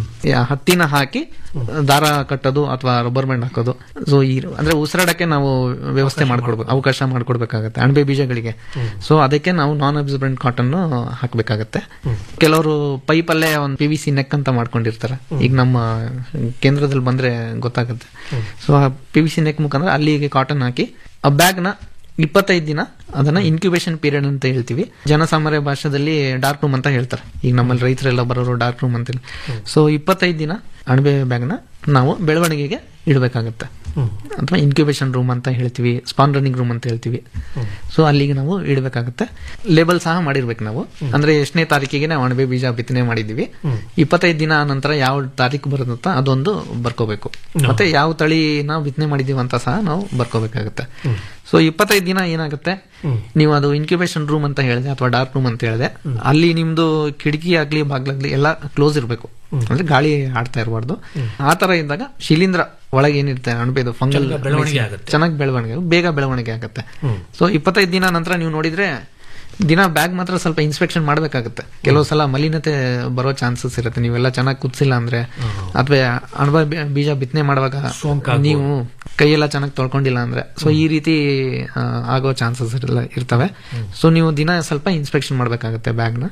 ಆ ಹತ್ತಿನ ಹಾಕಿ ದಾರ ಕಟ್ಟೋದು ಅಥವಾ ರಬ್ಬರ್ ಬ್ಯಾಂಡ್ ಹಾಕೋದು ಸೊ ಈ ಅಂದ್ರೆ ಉಸಿರಾಡಕ್ಕೆ ನಾವು ವ್ಯವಸ್ಥೆ ಮಾಡ್ಕೊಡ್ಬೇಕು ಅವಕಾಶ ಮಾಡ್ಕೊಡ್ಬೇಕಾಗತ್ತೆ ಅಣಬೆ ಬೀಜಗಳಿಗೆ ಸೊ ಅದಕ್ಕೆ ನಾವು ನಾನ್ ಅಬ್ಸರ್ಬೆಂಟ್ ಕಾಟನ್ ಹಾಕ್ಬೇಕಾಗತ್ತೆ ಕೆಲವರು ಪೈಪಲ್ಲೇ ಒಂದು ಪಿ ವಿ ಸಿ ನೆಕ್ ಅಂತ ಮಾಡ್ಕೊಂಡಿರ್ತಾರೆ ಈಗ ನಮ್ಮ ಕೇಂದ್ರದಲ್ಲಿ ಬಂದ್ರೆ ಗೊತ್ತಾಗುತ್ತೆ ಸೊ ಆ ಪಿ ವಿ ಸಿ ನೆಕ್ ಮುಖಾಂತರ ಅಲ್ಲಿಗೆ ಕಾಟನ್ ಹಾಕಿ ಆ ಬ್ಯಾಗ್ನ ಇಪ್ಪತ್ತೈದು ದಿನ ಅದನ್ನ ಇನ್ಕ್ಯುಬೇಷನ್ ಪೀರಿಯಡ್ ಅಂತ ಹೇಳ್ತೀವಿ ಜನಸಾಮಾನ್ಯ ಭಾಷೆದಲ್ಲಿ ಡಾರ್ಕ್ ರೂಮ್ ಅಂತ ಹೇಳ್ತಾರೆ ಈಗ ನಮ್ಮಲ್ಲಿ ರೈತರೆಲ್ಲ ಬರೋರು ಡಾರ್ಕ್ ರೂಮ್ ಅಂತ ಸೊ ಇಪ್ಪತ್ತೈದು ದಿನ ಅಣಬೆ ಬ್ಯಾಗ್ನ ನಾವು ಬೆಳವಣಿಗೆಗೆ ಇಡಬೇಕಾಗತ್ತೆ ಅಥವಾ ಇನ್ಕ್ಯುಬೇಷನ್ ರೂಮ್ ಅಂತ ಹೇಳ್ತೀವಿ ಸ್ಪಾನ್ ರನ್ನಿಂಗ್ ರೂಮ್ ಅಂತ ಹೇಳ್ತೀವಿ ಸೊ ಅಲ್ಲಿಗೆ ನಾವು ಇಡಬೇಕಾಗತ್ತೆ ಲೇಬಲ್ ಸಹ ಮಾಡಿರ್ಬೇಕು ನಾವು ಅಂದ್ರೆ ಎಷ್ಟನೇ ತಾರೀಕಿಗೆ ನಾವು ಅಣಬೆ ಬೀಜ ಬಿತ್ತನೆ ಮಾಡಿದೀವಿ ಇಪ್ಪತ್ತೈದು ದಿನ ನಂತರ ಯಾವ ತಾರೀಕು ಬರುತ್ತಂತ ಅದೊಂದು ಬರ್ಕೋಬೇಕು ಮತ್ತೆ ಯಾವ ತಳಿ ನಾವು ಬಿತ್ತನೆ ಮಾಡಿದೀವಿ ಅಂತ ಸಹ ನಾವು ಬರ್ಕೋಬೇಕಾಗತ್ತೆ ಸೊ ಇಪ್ಪತ್ತೈದು ದಿನ ಏನಾಗುತ್ತೆ ನೀವು ಅದು ಇನ್ಕ್ಯುಬೇಷನ್ ರೂಮ್ ಅಂತ ಹೇಳಿದೆ ಅಥವಾ ಡಾರ್ಕ್ ರೂಮ್ ಅಂತ ಹೇಳಿದೆ ಅಲ್ಲಿ ನಿಮ್ದು ಕಿಟಕಿ ಆಗ್ಲಿ ಬಾಗ್ಲಾಗ್ಲಿ ಎಲ್ಲ ಕ್ಲೋಸ್ ಇರಬೇಕು ಅಂದ್ರೆ ಗಾಳಿ ಆಡ್ತಾ ಇರಬಾರ್ದು ಆ ತರ ಇದ್ದಾಗ ಶಿಲೀಂಧ್ರ ಒಳಗೆ ಏನಿರುತ್ತೆ ಅಣಬೆದು ಫಂಗಲ್ ಚೆನ್ನಾಗಿ ಬೆಳವಣಿಗೆ ಆಗುತ್ತೆ. ಚೆನ್ನಾಗಿ ಬೆಳವಣಿಗೆ ಬೇಗ ಬೆಳವಣಿಗೆ ಆಗುತ್ತೆ ಸೊ ಇಪ್ಪತ್ತೈದು ದಿನ ನಂತರ ನೀವು ನೋಡಿದ್ರೆ ದಿನ ಬ್ಯಾಗ್ ಮಾತ್ರ ಸ್ವಲ್ಪ ಇನ್ಸ್ಪೆಕ್ಷನ್ ಮಾಡಬೇಕಾಗುತ್ತೆ ಕೆಲವು ಸಲ ಮಲಿನತೆ ಬರೋ ಚಾನ್ಸಸ್ ಇರುತ್ತೆ ನೀವೆಲ್ಲ ಚೆನ್ನಾಗಿ ಕುದಿಸಿಲ್ಲ ಅಂದ್ರೆ ಅಥವಾ ಅಣಬ ಬೀ- ಬೀಜ ಬಿತ್ತನೆ ಮಾಡುವಾಗ ನೀವು ಕೈಯೆಲ್ಲ ಚೆನ್ನಾಗಿ ತೊಳ್ಕೊಂಡಿಲ್ಲ ಅಂದ್ರೆ ಸೊ ಈ ರೀತಿ ಆ, ಆಗೋ ಚಾನ್ಸಸ್ ಇರ್ತವೆ ಸೊ ನೀವು ದಿನ ಸ್ವಲ್ಪ ಇನ್ಸ್ಪೆಕ್ಷನ್ ಮಾಡಬೇಕಾಗುತ್ತೆ ಬ್ಯಾಗ್ನ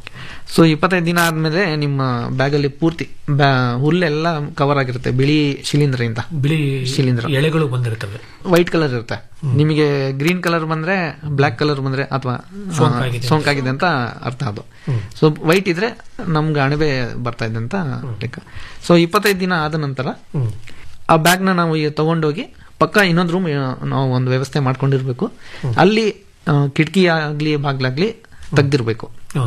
ಸೊ ಇಪ್ಪತ್ತೈದು ದಿನ ಆದ್ಮೇಲೆ ನಿಮ್ಮ ಬ್ಯಾಗಲ್ಲಿ ಪೂರ್ತಿ ಬ್ಯಾ ಹುಲ್ಲೆಲ್ಲ ಕವರ್ ಆಗಿರುತ್ತೆ ಬಿಳಿ ಶಿಲೀಂಧ್ರದಿಂದ ಬಿಳಿ ಶಿಲೀಂಧ್ರ ಎಳೆಗಳು ಬಂದಿರ್ತವೆ ವೈಟ್ ಕಲರ್ ಇರುತ್ತೆ ನಿಮಗೆ ಗ್ರೀನ್ ಕಲರ್ ಬಂದ್ರೆ ಬ್ಲಾಕ್ ಕಲರ್ ಬಂದ್ರೆ ಅಥವಾ ಸೋಂಕಾಗಿದೆ. ಸೋಂಕಾಗಿದೆ ಅಂತ ಅರ್ಥ ಅದು ಸೊ ವೈಟ್ ಇದ್ರೆ ನಮ್ಗೆ ಅಣಬೆ ಬರ್ತಾ ಇದೆ ಅಂತ ಲೆಕ್ಕ ಸೊ ಇಪ್ಪತ್ತೈದು ದಿನ ಆದ ನಂತರ ಆ ಬ್ಯಾಗ್ ನ ನಾವು ಈಗ ತಗೊಂಡೋಗಿ ಪಕ್ಕ ಇನ್ನೊಂದು ರೂಮ್ ನಾವು ಒಂದು ವ್ಯವಸ್ಥೆ ಮಾಡ್ಕೊಂಡಿರ್ಬೇಕು ಅಲ್ಲಿ ಆ, ಕಿಟಕಿ ಆಗ್ಲಿ ಬಾಗ್ಲಾಗ್ಲಿ ತೆಗ್ದಿರ್ಬೇಕು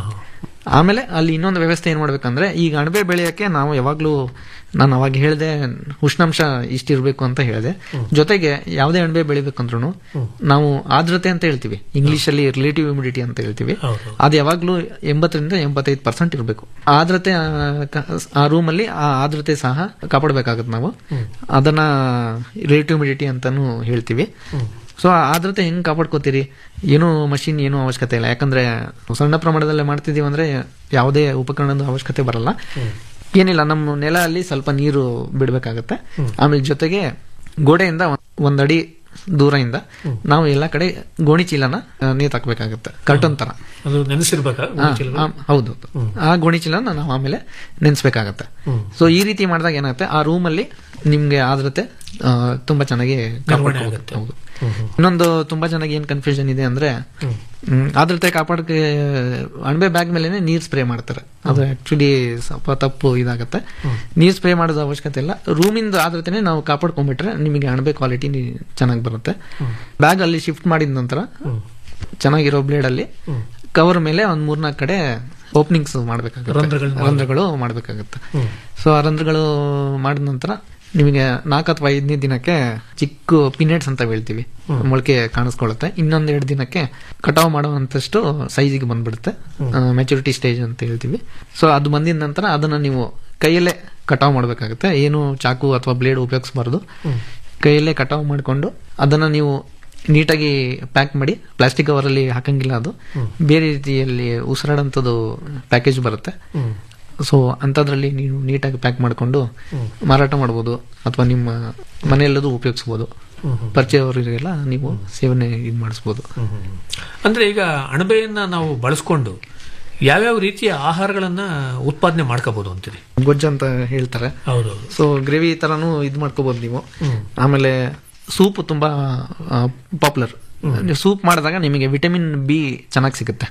ಆಮೇಲೆ ಅಲ್ಲಿ ಇನ್ನೊಂದು ವ್ಯವಸ್ಥೆ ಏನ್ ಮಾಡ್ಬೇಕಂದ್ರೆ ಈಗ ಅಣಬೆ ಬೆಳೆಯಕ್ಕೆ ನಾವು ಯಾವಾಗ್ಲೂ ನಾನು ಅವಾಗ ಹೇಳಿದೆ ಉಷ್ಣಾಂಶ ಇಷ್ಟಿರ್ಬೇಕು ಅಂತ ಹೇಳಿದೆ ಜೊತೆಗೆ ಯಾವುದೇ ಅಣಬೆ ಬೆಳಿಬೇಕಂದ್ರೂ ನಾವು ಆರ್ದ್ರತೆ ಅಂತ ಹೇಳ್ತೀವಿ ಇಂಗ್ಲಿಷ್ ಅಲ್ಲಿ ರಿಲೇಟಿವ್ ಇಮ್ಯುಡಿಟಿ ಅಂತ ಹೇಳ್ತೀವಿ ಅದು ಯಾವಾಗ್ಲೂ ಎಂಬತ್ತರಿಂದ ಎಂಬತ್ತೈದು ಪರ್ಸೆಂಟ್ ಇರಬೇಕು ಆರ್ದ್ರತೆ ಆ, ಕ- ಆ ರೂಮ್ ಅಲ್ಲಿ ಆ ಆರ್ದ್ರತೆ ಸಹ ಕಾಪಾಡಬೇಕಾಗತ್ತೆ ನಾವು ಅದನ್ನ ರಿಲೇಟಿವ್ ಇಮ್ಯುಡಿಟಿ ಅಂತಾನು ಹೇಳ್ತೀವಿ ಸೊ ಆದ್ರತೆ ಹೆಂಗ್ ಕಾಪಾಡ್ಕೋತೀರಿ ಏನು ಮಷಿನ್ ಏನು ಅವಶ್ಯಕತೆ ಇಲ್ಲ ಯಾಕಂದ್ರೆ ಸಣ್ಣ ಪ್ರಮಾಣದಲ್ಲೇ ಮಾಡ್ತಿದೀವಿ ಅಂದ್ರೆ ಯಾವುದೇ ಉಪಕರಣದ ಅವಶ್ಯಕತೆ ಬರಲ್ಲ ಏನಿಲ್ಲ ನಮ್ಮ ನೆಲ ಅಲ್ಲಿ ಸ್ವಲ್ಪ ನೀರು ಬಿಡ್ಬೇಕಾಗತ್ತೆ ಆಮೇಲೆ ಜೊತೆಗೆ ಗೋಡೆಯಿಂದ ಒಂದ್- ಒಂದ್ ಅಡಿ ದೂರದಿಂದ ನಾವು ಎಲ್ಲಾ ಕಡೆ ಗೋಣಿ ಚೀಲನ ಆ, ನೇತು ಹಾಕ್ಬೇಕಾಗತ್ತೆ ಕರ್ಟನ್ ತರ ಅದು ನೆನೆಸಿರ್ಬೇಕಾ ಆ, ಆ, ಹೌದು ಆ ಗೋಣಿ ಚೀಲನ ನಾವು ಆಮೇಲೆ ನೆನೆಸ್ಬೇಕಾಗತ್ತೆ ಸೊ ಈ ರೀತಿ ಮಾಡಿದಾಗ ಏನಾಗುತ್ತೆ ಆ ರೂಮ್ ಅಲ್ಲಿ ನಿಮ್ಗೆ ಆದ್ರತೆ ಆ, ತುಂಬಾ ಚೆನ್ನಾಗಿ ಕಾಪಾಡ್ಕೋಬಹುದು. ಹೌದು ಇನ್ನೊಂದು ತುಂಬಾ ಚೆನ್ನಾಗಿ ಏನ್ ಕನ್ಫ್ಯೂಷನ್ ಇದೆ ಅಂದ್ರೆ ಹ್ಮ್, ಆದ್ರತೆ ಕಾಪಾಡಕ್ಕೆ ಅಣಬೆ ಬ್ಯಾಗ್ ಮೇಲೆ ನೀರ್ ಸ್ಪ್ರೇ ಮಾಡ್ತಾರೆ ಅದು ಆಕ್ಚುಲಿ ಸ್ವಲ್ಪ ತಪ್ಪು ಇದಾಗತ್ತೆ ನೀರ್ ಸ್ಪ್ರೇ ಮಾಡೋದು ಅವಶ್ಯಕತೆ ಇಲ್ಲ ರೂಮಿಂದ ಆದ್ರತೆನೆ ನಾವು ಕಾಪಾಡ್ಕೊಂಡ್ಬಿಟ್ರೆ ನಿಮಗೆ ಅಣಬೆ ಕ್ವಾಲಿಟಿ ಚೆನ್ನಾಗಿ ಬರುತ್ತೆ ಬ್ಯಾಗ್ ಅಲ್ಲಿ ಶಿಫ್ಟ್ ಮಾಡಿದ ನಂತರ ಚೆನ್ನಾಗಿರೋ ಬ್ಲೇಡ್ ಅಲ್ಲಿ ಕವರ್ ಮೇಲೆ ಒಂದ್ ಮೂರ್ನಾಲ್ಕು ಕಡೆ ಓಪನಿಂಗ್ಸ್ ಮಾಡ್ಬೇಕಾಗುತ್ತೆ ರಂಧ್ರಗಳನ್ನ ಮಾಡ್ಬೇಕು. ರಂಧ್ರಗಳು ಮಾಡ್ಬೇಕಾಗುತ್ತೆ ಸೊ ಆ ರಂಧ್ರಗಳು ಮಾಡಿದ ನಂತರ ನಿಮಗೆ ನಾಲ್ಕು ಅಥವಾ ಐದನೇ ದಿನಕ್ಕೆ ಚಿಕ್ಕ ಪಿನೆಟ್ಸ್ ಅಂತ ಹೇಳ್ತೀವಿ ಮೊಳಕೆ ಕಾಣಿಸ್ಕೊಳ್ಳುತ್ತೆ ಇನ್ನೊಂದ್ ಎರಡು ದಿನಕ್ಕೆ ಕಟಾವ್ ಮಾಡುವಂತಷ್ಟು ಸೈಜಿಗೆ ಬಂದ್ಬಿಡುತ್ತೆ ಮೆಚುರಿಟಿ ಸ್ಟೇಜ್ ಅಂತ ಹೇಳ್ತೀವಿ ಸೊ ಅದು ಬಂದಿದ ನಂತರ ಅದನ್ನ ನೀವು ಕೈಯಲ್ಲೇ ಕಟಾವ್ ಮಾಡ್ಬೇಕಾಗುತ್ತೆ ಏನು ಚಾಕು ಅಥವಾ ಬ್ಲೇಡ್ ಉಪಯೋಗಿಸಬಾರ್ದು ಕೈಯಲ್ಲೇ ಕಟಾವ್ ಮಾಡಿಕೊಂಡು ಅದನ್ನ ನೀವು ನೀಟಾಗಿ ಪ್ಯಾಕ್ ಮಾಡಿ ಪ್ಲಾಸ್ಟಿಕ್ ಕವರ್ ಅಲ್ಲಿ ಹಾಕಂಗಿಲ್ಲ ಅದು ಬೇರೆ ರೀತಿಯಲ್ಲಿ ಉಸಿರಾಡಂಥದ್ದು ಪ್ಯಾಕೇಜ್ ಬರುತ್ತೆ ಸೊ ಅಂಥದ್ರಲ್ಲಿ ನೀವು ನೀಟಾಗಿ ಪ್ಯಾಕ್ ಮಾಡಿಕೊಂಡು ಮಾರಾಟ ಮಾಡ್ಬೋದು ಅಥವಾ ನಿಮ್ಮ ಮನೆಯಲ್ಲದು ಉಪಯೋಗಿಸ್ಬೋದು ಪರಿಚಯವರಿಗೆಲ್ಲ ನೀವು ಸೇವನೆ ಇದು ಮಾಡಿಸ್ಬೋದು ಅಂದ್ರೆ ಈಗ ಅಣಬೆಯನ್ನ ನಾವು ಬಳಸ್ಕೊಂಡು ಯಾವ್ಯಾವ ರೀತಿಯ ಆಹಾರಗಳನ್ನ ಉತ್ಪಾದನೆ ಮಾಡ್ಕೋಬಹುದು ಅಂತೀರಿ ಗೊಜ್ಜು ಅಂತ ಹೇಳ್ತಾರೆ ಹೌದು ಸೊ ಗ್ರೇವಿ ತರಾನು ಇದು ಮಾಡ್ಕೋಬಹುದು ನೀವು ಆಮೇಲೆ ಸೂಪ್ ತುಂಬಾ ಪಾಪ್ಯುಲರ್ ಸೂಪ್ ಮಾಡಿದಾಗ ನಿಮಗೆ ವಿಟಮಿನ್ ಬಿ ಚೆನ್ನಾಗಿ ಸಿಗುತ್ತೆ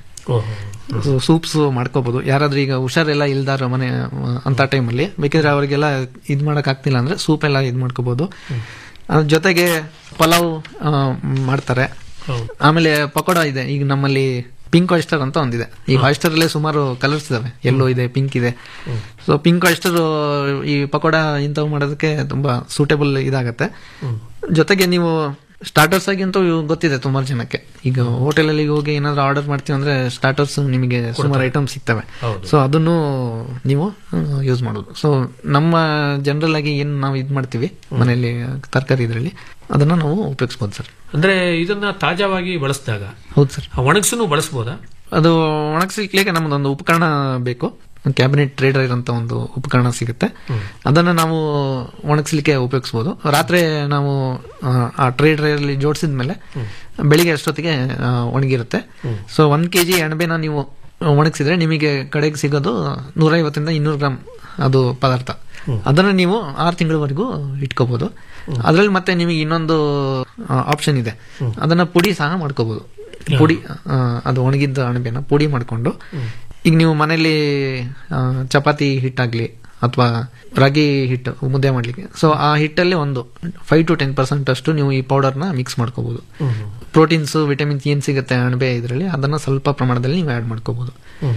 ಸೂಪ್ಸ್ ಮಾಡ್ಕೋಬಹುದು ಯಾರಾದ್ರೂ ಈಗ ಹುಷಾರೆಲ್ಲ ಇಲ್ದಾರ ಮನೆ ಆ, ಅಂತ ಟೈಮಲ್ಲಿ ಬೇಕಿದ್ರೆ ಅವರಿಗೆಲ್ಲ ಇದ್ ಮಾಡಕ್ ಆಗ್ತಿಲ್ಲ ಅಂದ್ರೆ ಸೂಪ್ ಎಲ್ಲ ಇದ್ ಮಾಡ್ಕೋಬಹುದು ಅದ್ರ ಜೊತೆಗೆ ಪಲಾವ್ ಆ, ಮಾಡ್ತಾರೆ ಆಮೇಲೆ ಪಕೋಡ ಇದೆ ಈಗ ನಮ್ಮಲ್ಲಿ ಪಿಂಕ್ ಆಯಿಸ್ಟರ್ ಅಂತ ಒಂದಿದೆ ಈ ಆಯಿಸ್ಟರ್ ಅಲ್ಲೇ ಸುಮಾರು ಕಲರ್ಸ್ ಇದಾವೆ ಎಲ್ಲೋ ಇದೆ ಪಿಂಕ್ ಇದೆ ಸೊ ಪಿಂಕ್ ಆಯಿಸ್ಟರ್ ಈ ಪಕೋಡ ಇಂಥವು ಮಾಡೋದಕ್ಕೆ ತುಂಬಾ ಸೂಟೇಬಲ್ ಇದಾಗತ್ತೆ ಜೊತೆಗೆ ನೀವು ಸ್ಟಾರ್ಟರ್ಸ್ ಆಗಿ ಅಂತೂ ಇವು ಗೊತ್ತಿದೆ ತುಂಬಾ ಜನಕ್ಕೆ ಈಗ ಹೋಟೆಲ್ ಅಲ್ಲಿ ಹೋಗಿ ಏನಾದ್ರು ಆರ್ಡರ್ ಮಾಡ್ತೀವಿ ಅಂದ್ರೆ ಸ್ಟಾರ್ಟರ್ಸ್ ನಿಮಗೆ ಸುಮಾರು ಐಟಮ್ ಸಿಗ್ತವೆ ಹೌದು. ಸೊ ಅದನ್ನು ನೀವು ಯೂಸ್ ಮಾಡೋದು ಸೊ ನಮ್ಮ ಜನರಲ್ ಆಗಿ ಏನ್ ನಾವು ಇದ್ ಮಾಡ್ತೀವಿ ಮನೆಯಲ್ಲಿ ತರಕಾರಿ ಇದರಲ್ಲಿ ಅದನ್ನ ನಾವು ಉಪಯೋಗಿಸ್ಬೋದು ಸರ್ ಅಂದ್ರೆ ಇದನ್ನ ತಾಜಾವಾಗಿ ಬಳಸಿದಾಗ ಹೌದು ಸರ್ ಒಣಗಿಸನು ಬಳಸಬಹುದಾ ಅದು ಒಣಗಿಸ್ಲಿಕ್ಕೆ ನಮ್ದೊಂದು ಉಪಕರಣ ಬೇಕು ಕ್ಯಾಬಿನೆಟ್ ಟ್ರೇಡರ್ ಅಂತ ಒಂದು ಉಪಕರಣ ಸಿಗುತ್ತೆ ಅದನ್ನ ನಾವು ಒಣಗಿಸ್ಲಿಕ್ಕೆ ಉಪಯೋಗಿಸಬಹುದು ರಾತ್ರಿ ನಾವು ಆ, ಆ ಟ್ರೇಡರ್ ಅಲ್ಲಿ ಜೋಡಿಸಿದ ಮೇಲೆ ಬೆಳಿಗ್ಗೆ ಅಷ್ಟೊತ್ತಿಗೆ ಆ, ಒಣಗಿರುತ್ತೆ ಸೊ ಒಂದ್ ಕೆಜಿ ಅಣಬೆನ ನೀವು ಒಣಗಿಸಿದ್ರೆ ನಿಮಗೆ ಕಡೆಗೆ ಸಿಗೋದು ನೂರೈವತ್ತರಿಂದ ಇನ್ನೂರು ಗ್ರಾಮ್ ಅದು ಪದಾರ್ಥ ಅದನ್ನ ನೀವು ಆರು ತಿಂಗಳವರೆಗೂ ಇಟ್ಕೋಬಹುದು ಅದ್ರಲ್ಲಿ ಮತ್ತೆ ನಿಮಗೆ ಇನ್ನೊಂದು ಆಪ್ಷನ್ ಇದೆ ಅದನ್ನ ಪುಡಿ ಸಹ ಮಾಡ್ಕೋಬಹುದು ಪುಡಿ ಆ, ಅದು ಒಣಗಿದ್ದ ಅಣಬೆನ ಪುಡಿ ಮಾಡ್ಕೊಂಡು ಈಗ ನೀವು ಮನೇಲಿ ಆ, ಚಪಾತಿ ಹಿಟ್ಟಾಗ್ಲಿ ಅಥವಾ ರಾಗಿ ಹಿಟ್ಟು ಮುದ್ದೆ ಮಾಡ್ಲಿಕ್ಕೆ ಸೊ ಆ ಹಿಟ್ಟಲ್ಲಿ ಒಂದು ಫೈವ್ ಟು ಟೆನ್ ಪರ್ಸೆಂಟ್ ಅಷ್ಟು ನೀವು ಈ ಪೌಡರ್ನ ಮಿಕ್ಸ್ ಮಾಡ್ಕೋಬಹುದು ಪ್ರೋಟೀನ್ಸ್ ವಿಟಮಿನ್ಸ್ ಏನ್ ಸಿಗುತ್ತೆ ಅಣಬೆ ಇದರಲ್ಲಿ ಅದನ್ನ ಸ್ವಲ್ಪ ಪ್ರಮಾಣದಲ್ಲಿ ನೀವು ಆಡ್ ಮಾಡ್ಕೋಬಹುದು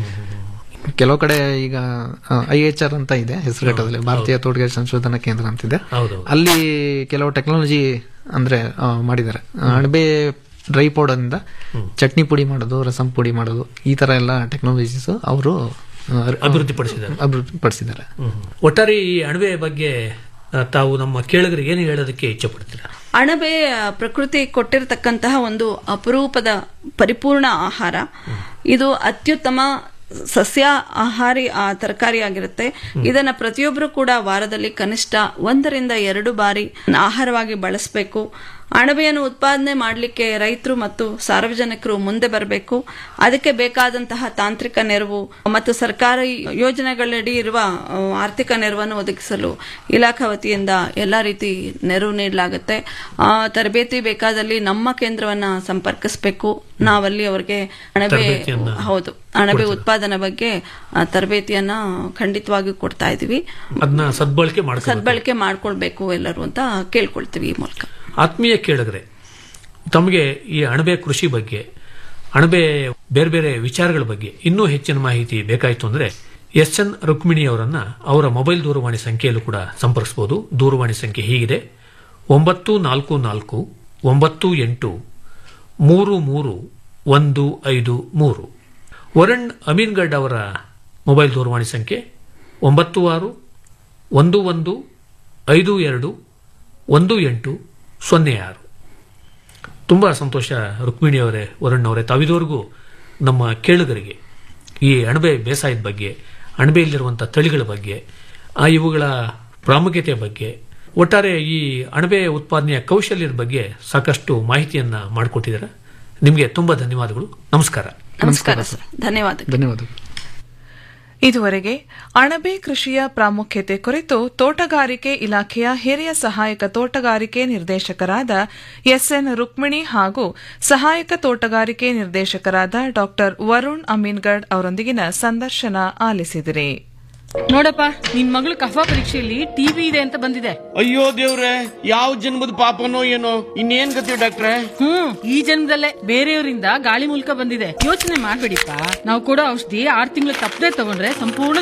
ಕೆಲವು ಕಡೆ ಈಗ ಐ ಎಚ್ ಆರ್ ಅಂತ ಇದೆ ಹೆಸರುಘಟ್ಟದಲ್ಲಿ ಭಾರತೀಯ ತೋಟಗಾರಿಕೆ ಸಂಶೋಧನಾ ಕೇಂದ್ರ ಅಂತಿದೆ ಹೌದು ಅಲ್ಲಿ ಕೆಲವು ಟೆಕ್ನಾಲಜಿ ಅಂದ್ರೆ ಆ, ಮಾಡಿದ್ದಾರೆ ಅಣಬೆ ಡ್ರೈ ಪೌಡರ್ ಇಂದ ಚಟ್ನಿ ಪುಡಿ ಮಾಡೋದು ರಸಂ ಪುಡಿ ಮಾಡೋದು ಈ ತರ ಎಲ್ಲ ಟೆಕ್ನಾಲಜೀಸ್ ಅವರು ಅಭಿವೃದ್ಧಿಪಡಿಸಿದ್ದಾರೆ. ಅಭಿವೃದ್ಧಿಪಡಿಸಿದ್ದಾರೆ ಒಟ್ಟಾರೆ ಈ ಅಣಬೆ ಬಗ್ಗೆ ಆ, ತಾವು ನಮ್ಮ ಕೇಳಿಗರಿಗೆ ಏನು ಹೇಳೋದಕ್ಕೆ ಇಚ್ಛೆ ಪಡ್ತೀರಾ ಅಣಬೆ ಆ, ಪ್ರಕೃತಿ ಕೊಟ್ಟಿರತಕ್ಕಂತಹ ಒಂದು ಅಪರೂಪದ ಪರಿಪೂರ್ಣ ಆಹಾರ ಇದು ಅತ್ಯುತ್ತಮ ಸಸ್ಯ ಆಹಾರಿ ಆ ತರಕಾರಿ ಆಗಿರುತ್ತೆ ಇದನ್ನ ಪ್ರತಿಯೊಬ್ಬರು ಕೂಡ ವಾರದಲ್ಲಿ ಕನಿಷ್ಠ ಒಂದರಿಂದ ಎರಡು ಬಾರಿ ಆಹಾರವಾಗಿ ಬಳಸಬೇಕು ಅಣಬೆಯನ್ನು ಉತ್ಪಾದನೆ ಮಾಡಲಿಕ್ಕೆ ರೈತರು ಮತ್ತು ಸಾರ್ವಜನಿಕರು ಮುಂದೆ ಬರಬೇಕು ಅದಕ್ಕೆ ಬೇಕಾದಂತಹ ತಾಂತ್ರಿಕ ನೆರವು ಮತ್ತು ಸರ್ಕಾರಿ ಯೋಜನೆಗಳಡಿ ಇರುವ ಆ, ಆರ್ಥಿಕ ನೆರವನ್ನು ಒದಗಿಸಲು ಇಲಾಖಾ ವತಿಯಿಂದ ಎಲ್ಲ ರೀತಿ ನೆರವು ನೀಡಲಾಗುತ್ತೆ ಆ, ತರಬೇತಿ ಬೇಕಾದಲ್ಲಿ ನಮ್ಮ ಕೇಂದ್ರವನ್ನ ಸಂಪರ್ಕಿಸಬೇಕು ನಾವಲ್ಲಿ ಅವರಿಗೆ ಅಣಬೆ ತರಬೇತಿಯನ್ನ ಹೌದು ಅಣಬೆ ಉತ್ಪಾದನೆ ಬಗ್ಗೆ ಆ, ತರಬೇತಿಯನ್ನ ಖಂಡಿತವಾಗಿ ಕೊಡ್ತಾ ಇದೀವಿ ಅದನ್ನ ಸದ್ಬಳಕೆ ಮಾಡ್ಕೊಂಡು ಸದ್ಬಳಕೆ ಮಾಡ್ಕೊಳ್ಬೇಕು ಎಲ್ಲರೂ ಅಂತ ಕೇಳ್ಕೊಳ್ತೀವಿ ಈ ಮೂಲಕ ಆತ್ಮೀಯ ಕೇಳಿದ್ರೆ ತಮಗೆ ಈ ಅಣಬೆ ಕೃಷಿ ಬಗ್ಗೆ ಅಣಬೆ ಬೇರೆ ಬೇರೆ ವಿಚಾರಗಳ ಬಗ್ಗೆ ಇನ್ನೂ ಹೆಚ್ಚಿನ ಮಾಹಿತಿ ಬೇಕಾಯಿತು ಅಂದ್ರೆ ಎಸ್ ಎನ್ ರುಕ್ಮಿಣಿ ಅವರನ್ನ ಅವರ ಮೊಬೈಲ್ ದೂರವಾಣಿ ಸಂಖ್ಯೆಯಲ್ಲೂ ಕೂಡ ಸಂಪರ್ಕಿಸಬಹುದು ದೂರವಾಣಿ ಸಂಖ್ಯೆ ಹೀಗಿದೆ ಒಂಬತ್ತು ನಾಲ್ಕು ನಾಲ್ಕು ಒಂಬತ್ತು ಎಂಟು ಮೂರು ಮೂರು ಒಂದು ಐದು ಮೂರು ವರುಣ್ ಅಮೀನ್ಗಢ್ ಅವರ ಮೊಬೈಲ್ ದೂರವಾಣಿ ಸಂಖ್ಯೆ ಒಂಬತ್ತು ಆರು ಒಂದು ಒಂದು ಐದು ಎರಡು ಒಂದು ಎಂಟು ಸೊನ್ನೆ ಆರು ತುಂಬಾ ಸಂತೋಷ ರುಕ್ಮಿಣಿ ಅವರೇ ವರುಣ್ ಅವರೇ ತಾವಿದವರೆಗೂ ನಮ್ಮ ಕೇಳುಗರಿಗೆ ಈ ಅಣಬೆ ಬೇಸಾಯದ ಬಗ್ಗೆ ಅಣಬೆಯಲ್ಲಿರುವಂತಹ ತಳಿಗಳ ಬಗ್ಗೆ ಆ ಇವುಗಳ ಪ್ರಾಮುಖ್ಯತೆಯ ಬಗ್ಗೆ ಒಟ್ಟಾರೆ ಈ ಅಣಬೆ ಉತ್ಪಾದನೆಯ ಕೌಶಲ್ಯದ ಬಗ್ಗೆ ಸಾಕಷ್ಟು ಮಾಹಿತಿಯನ್ನ ಮಾಡಿಕೊಟ್ಟಿದ್ದಾರೆ ನಿಮಗೆ ತುಂಬಾ ಧನ್ಯವಾದಗಳು ನಮಸ್ಕಾರ ನಮಸ್ಕಾರ ಸರ್ ಧನ್ಯವಾದ ಧನ್ಯವಾದಗಳು ಇದುವರೆಗೆ ಅಣಬೆ ಕೃಷಿಯ ಪ್ರಾಮುಖ್ಯತೆ ಕುರಿತು ತೋಟಗಾರಿಕೆ ಇಲಾಖೆಯ ಹಿರಿಯ ಸಹಾಯಕ ತೋಟಗಾರಿಕೆ ನಿರ್ದೇಶಕರಾದ ಎಸ್ಎನ್ ರುಕ್ಮಿಣಿ ಹಾಗೂ ಸಹಾಯಕ ತೋಟಗಾರಿಕೆ ನಿರ್ದೇಶಕರಾದ ಡಾ ವರುಣ್ ಅಮೀನ್ಗಢ್ ಅವರೊಂದಿಗಿನ ಸಂದರ್ಶನ ಆಲಿಸಿದಿರಿ ನೋಡಪ್ಪ ನಿನ್ ಮಗಳು ಕಫ ಪರೀಕ್ಷೆಯಲ್ಲಿ ಟಿವಿ ಇದೆ ಅಂತ ಬಂದಿದೆ ಅಯ್ಯೋ ದೇವ್ರೆ ಯಾವ ಜನ್ಮದ ಪಾಪನೋ ಏನೋ ಇನ್ನೇನ್ ಗತಿ ಡಾಕ್ಟ್ರೆ ಹ್ಮ್ ಈ ಜನ್ಮದಲ್ಲೇ ಬೇರೆಯವರಿಂದ ಗಾಳಿ ಮೂಲಕ ಬಂದಿದೆ ಯೋಚನೆ ಮಾಡ್ಬೇಡಿಪ್ಪ ನಾವು ಕೊಡೋ ಔಷಧಿ ಆರ್ ತಿಂಗಳು ತಪ್ಪದೆ ತಗೊಂಡ್ರೆ ಸಂಪೂರ್ಣ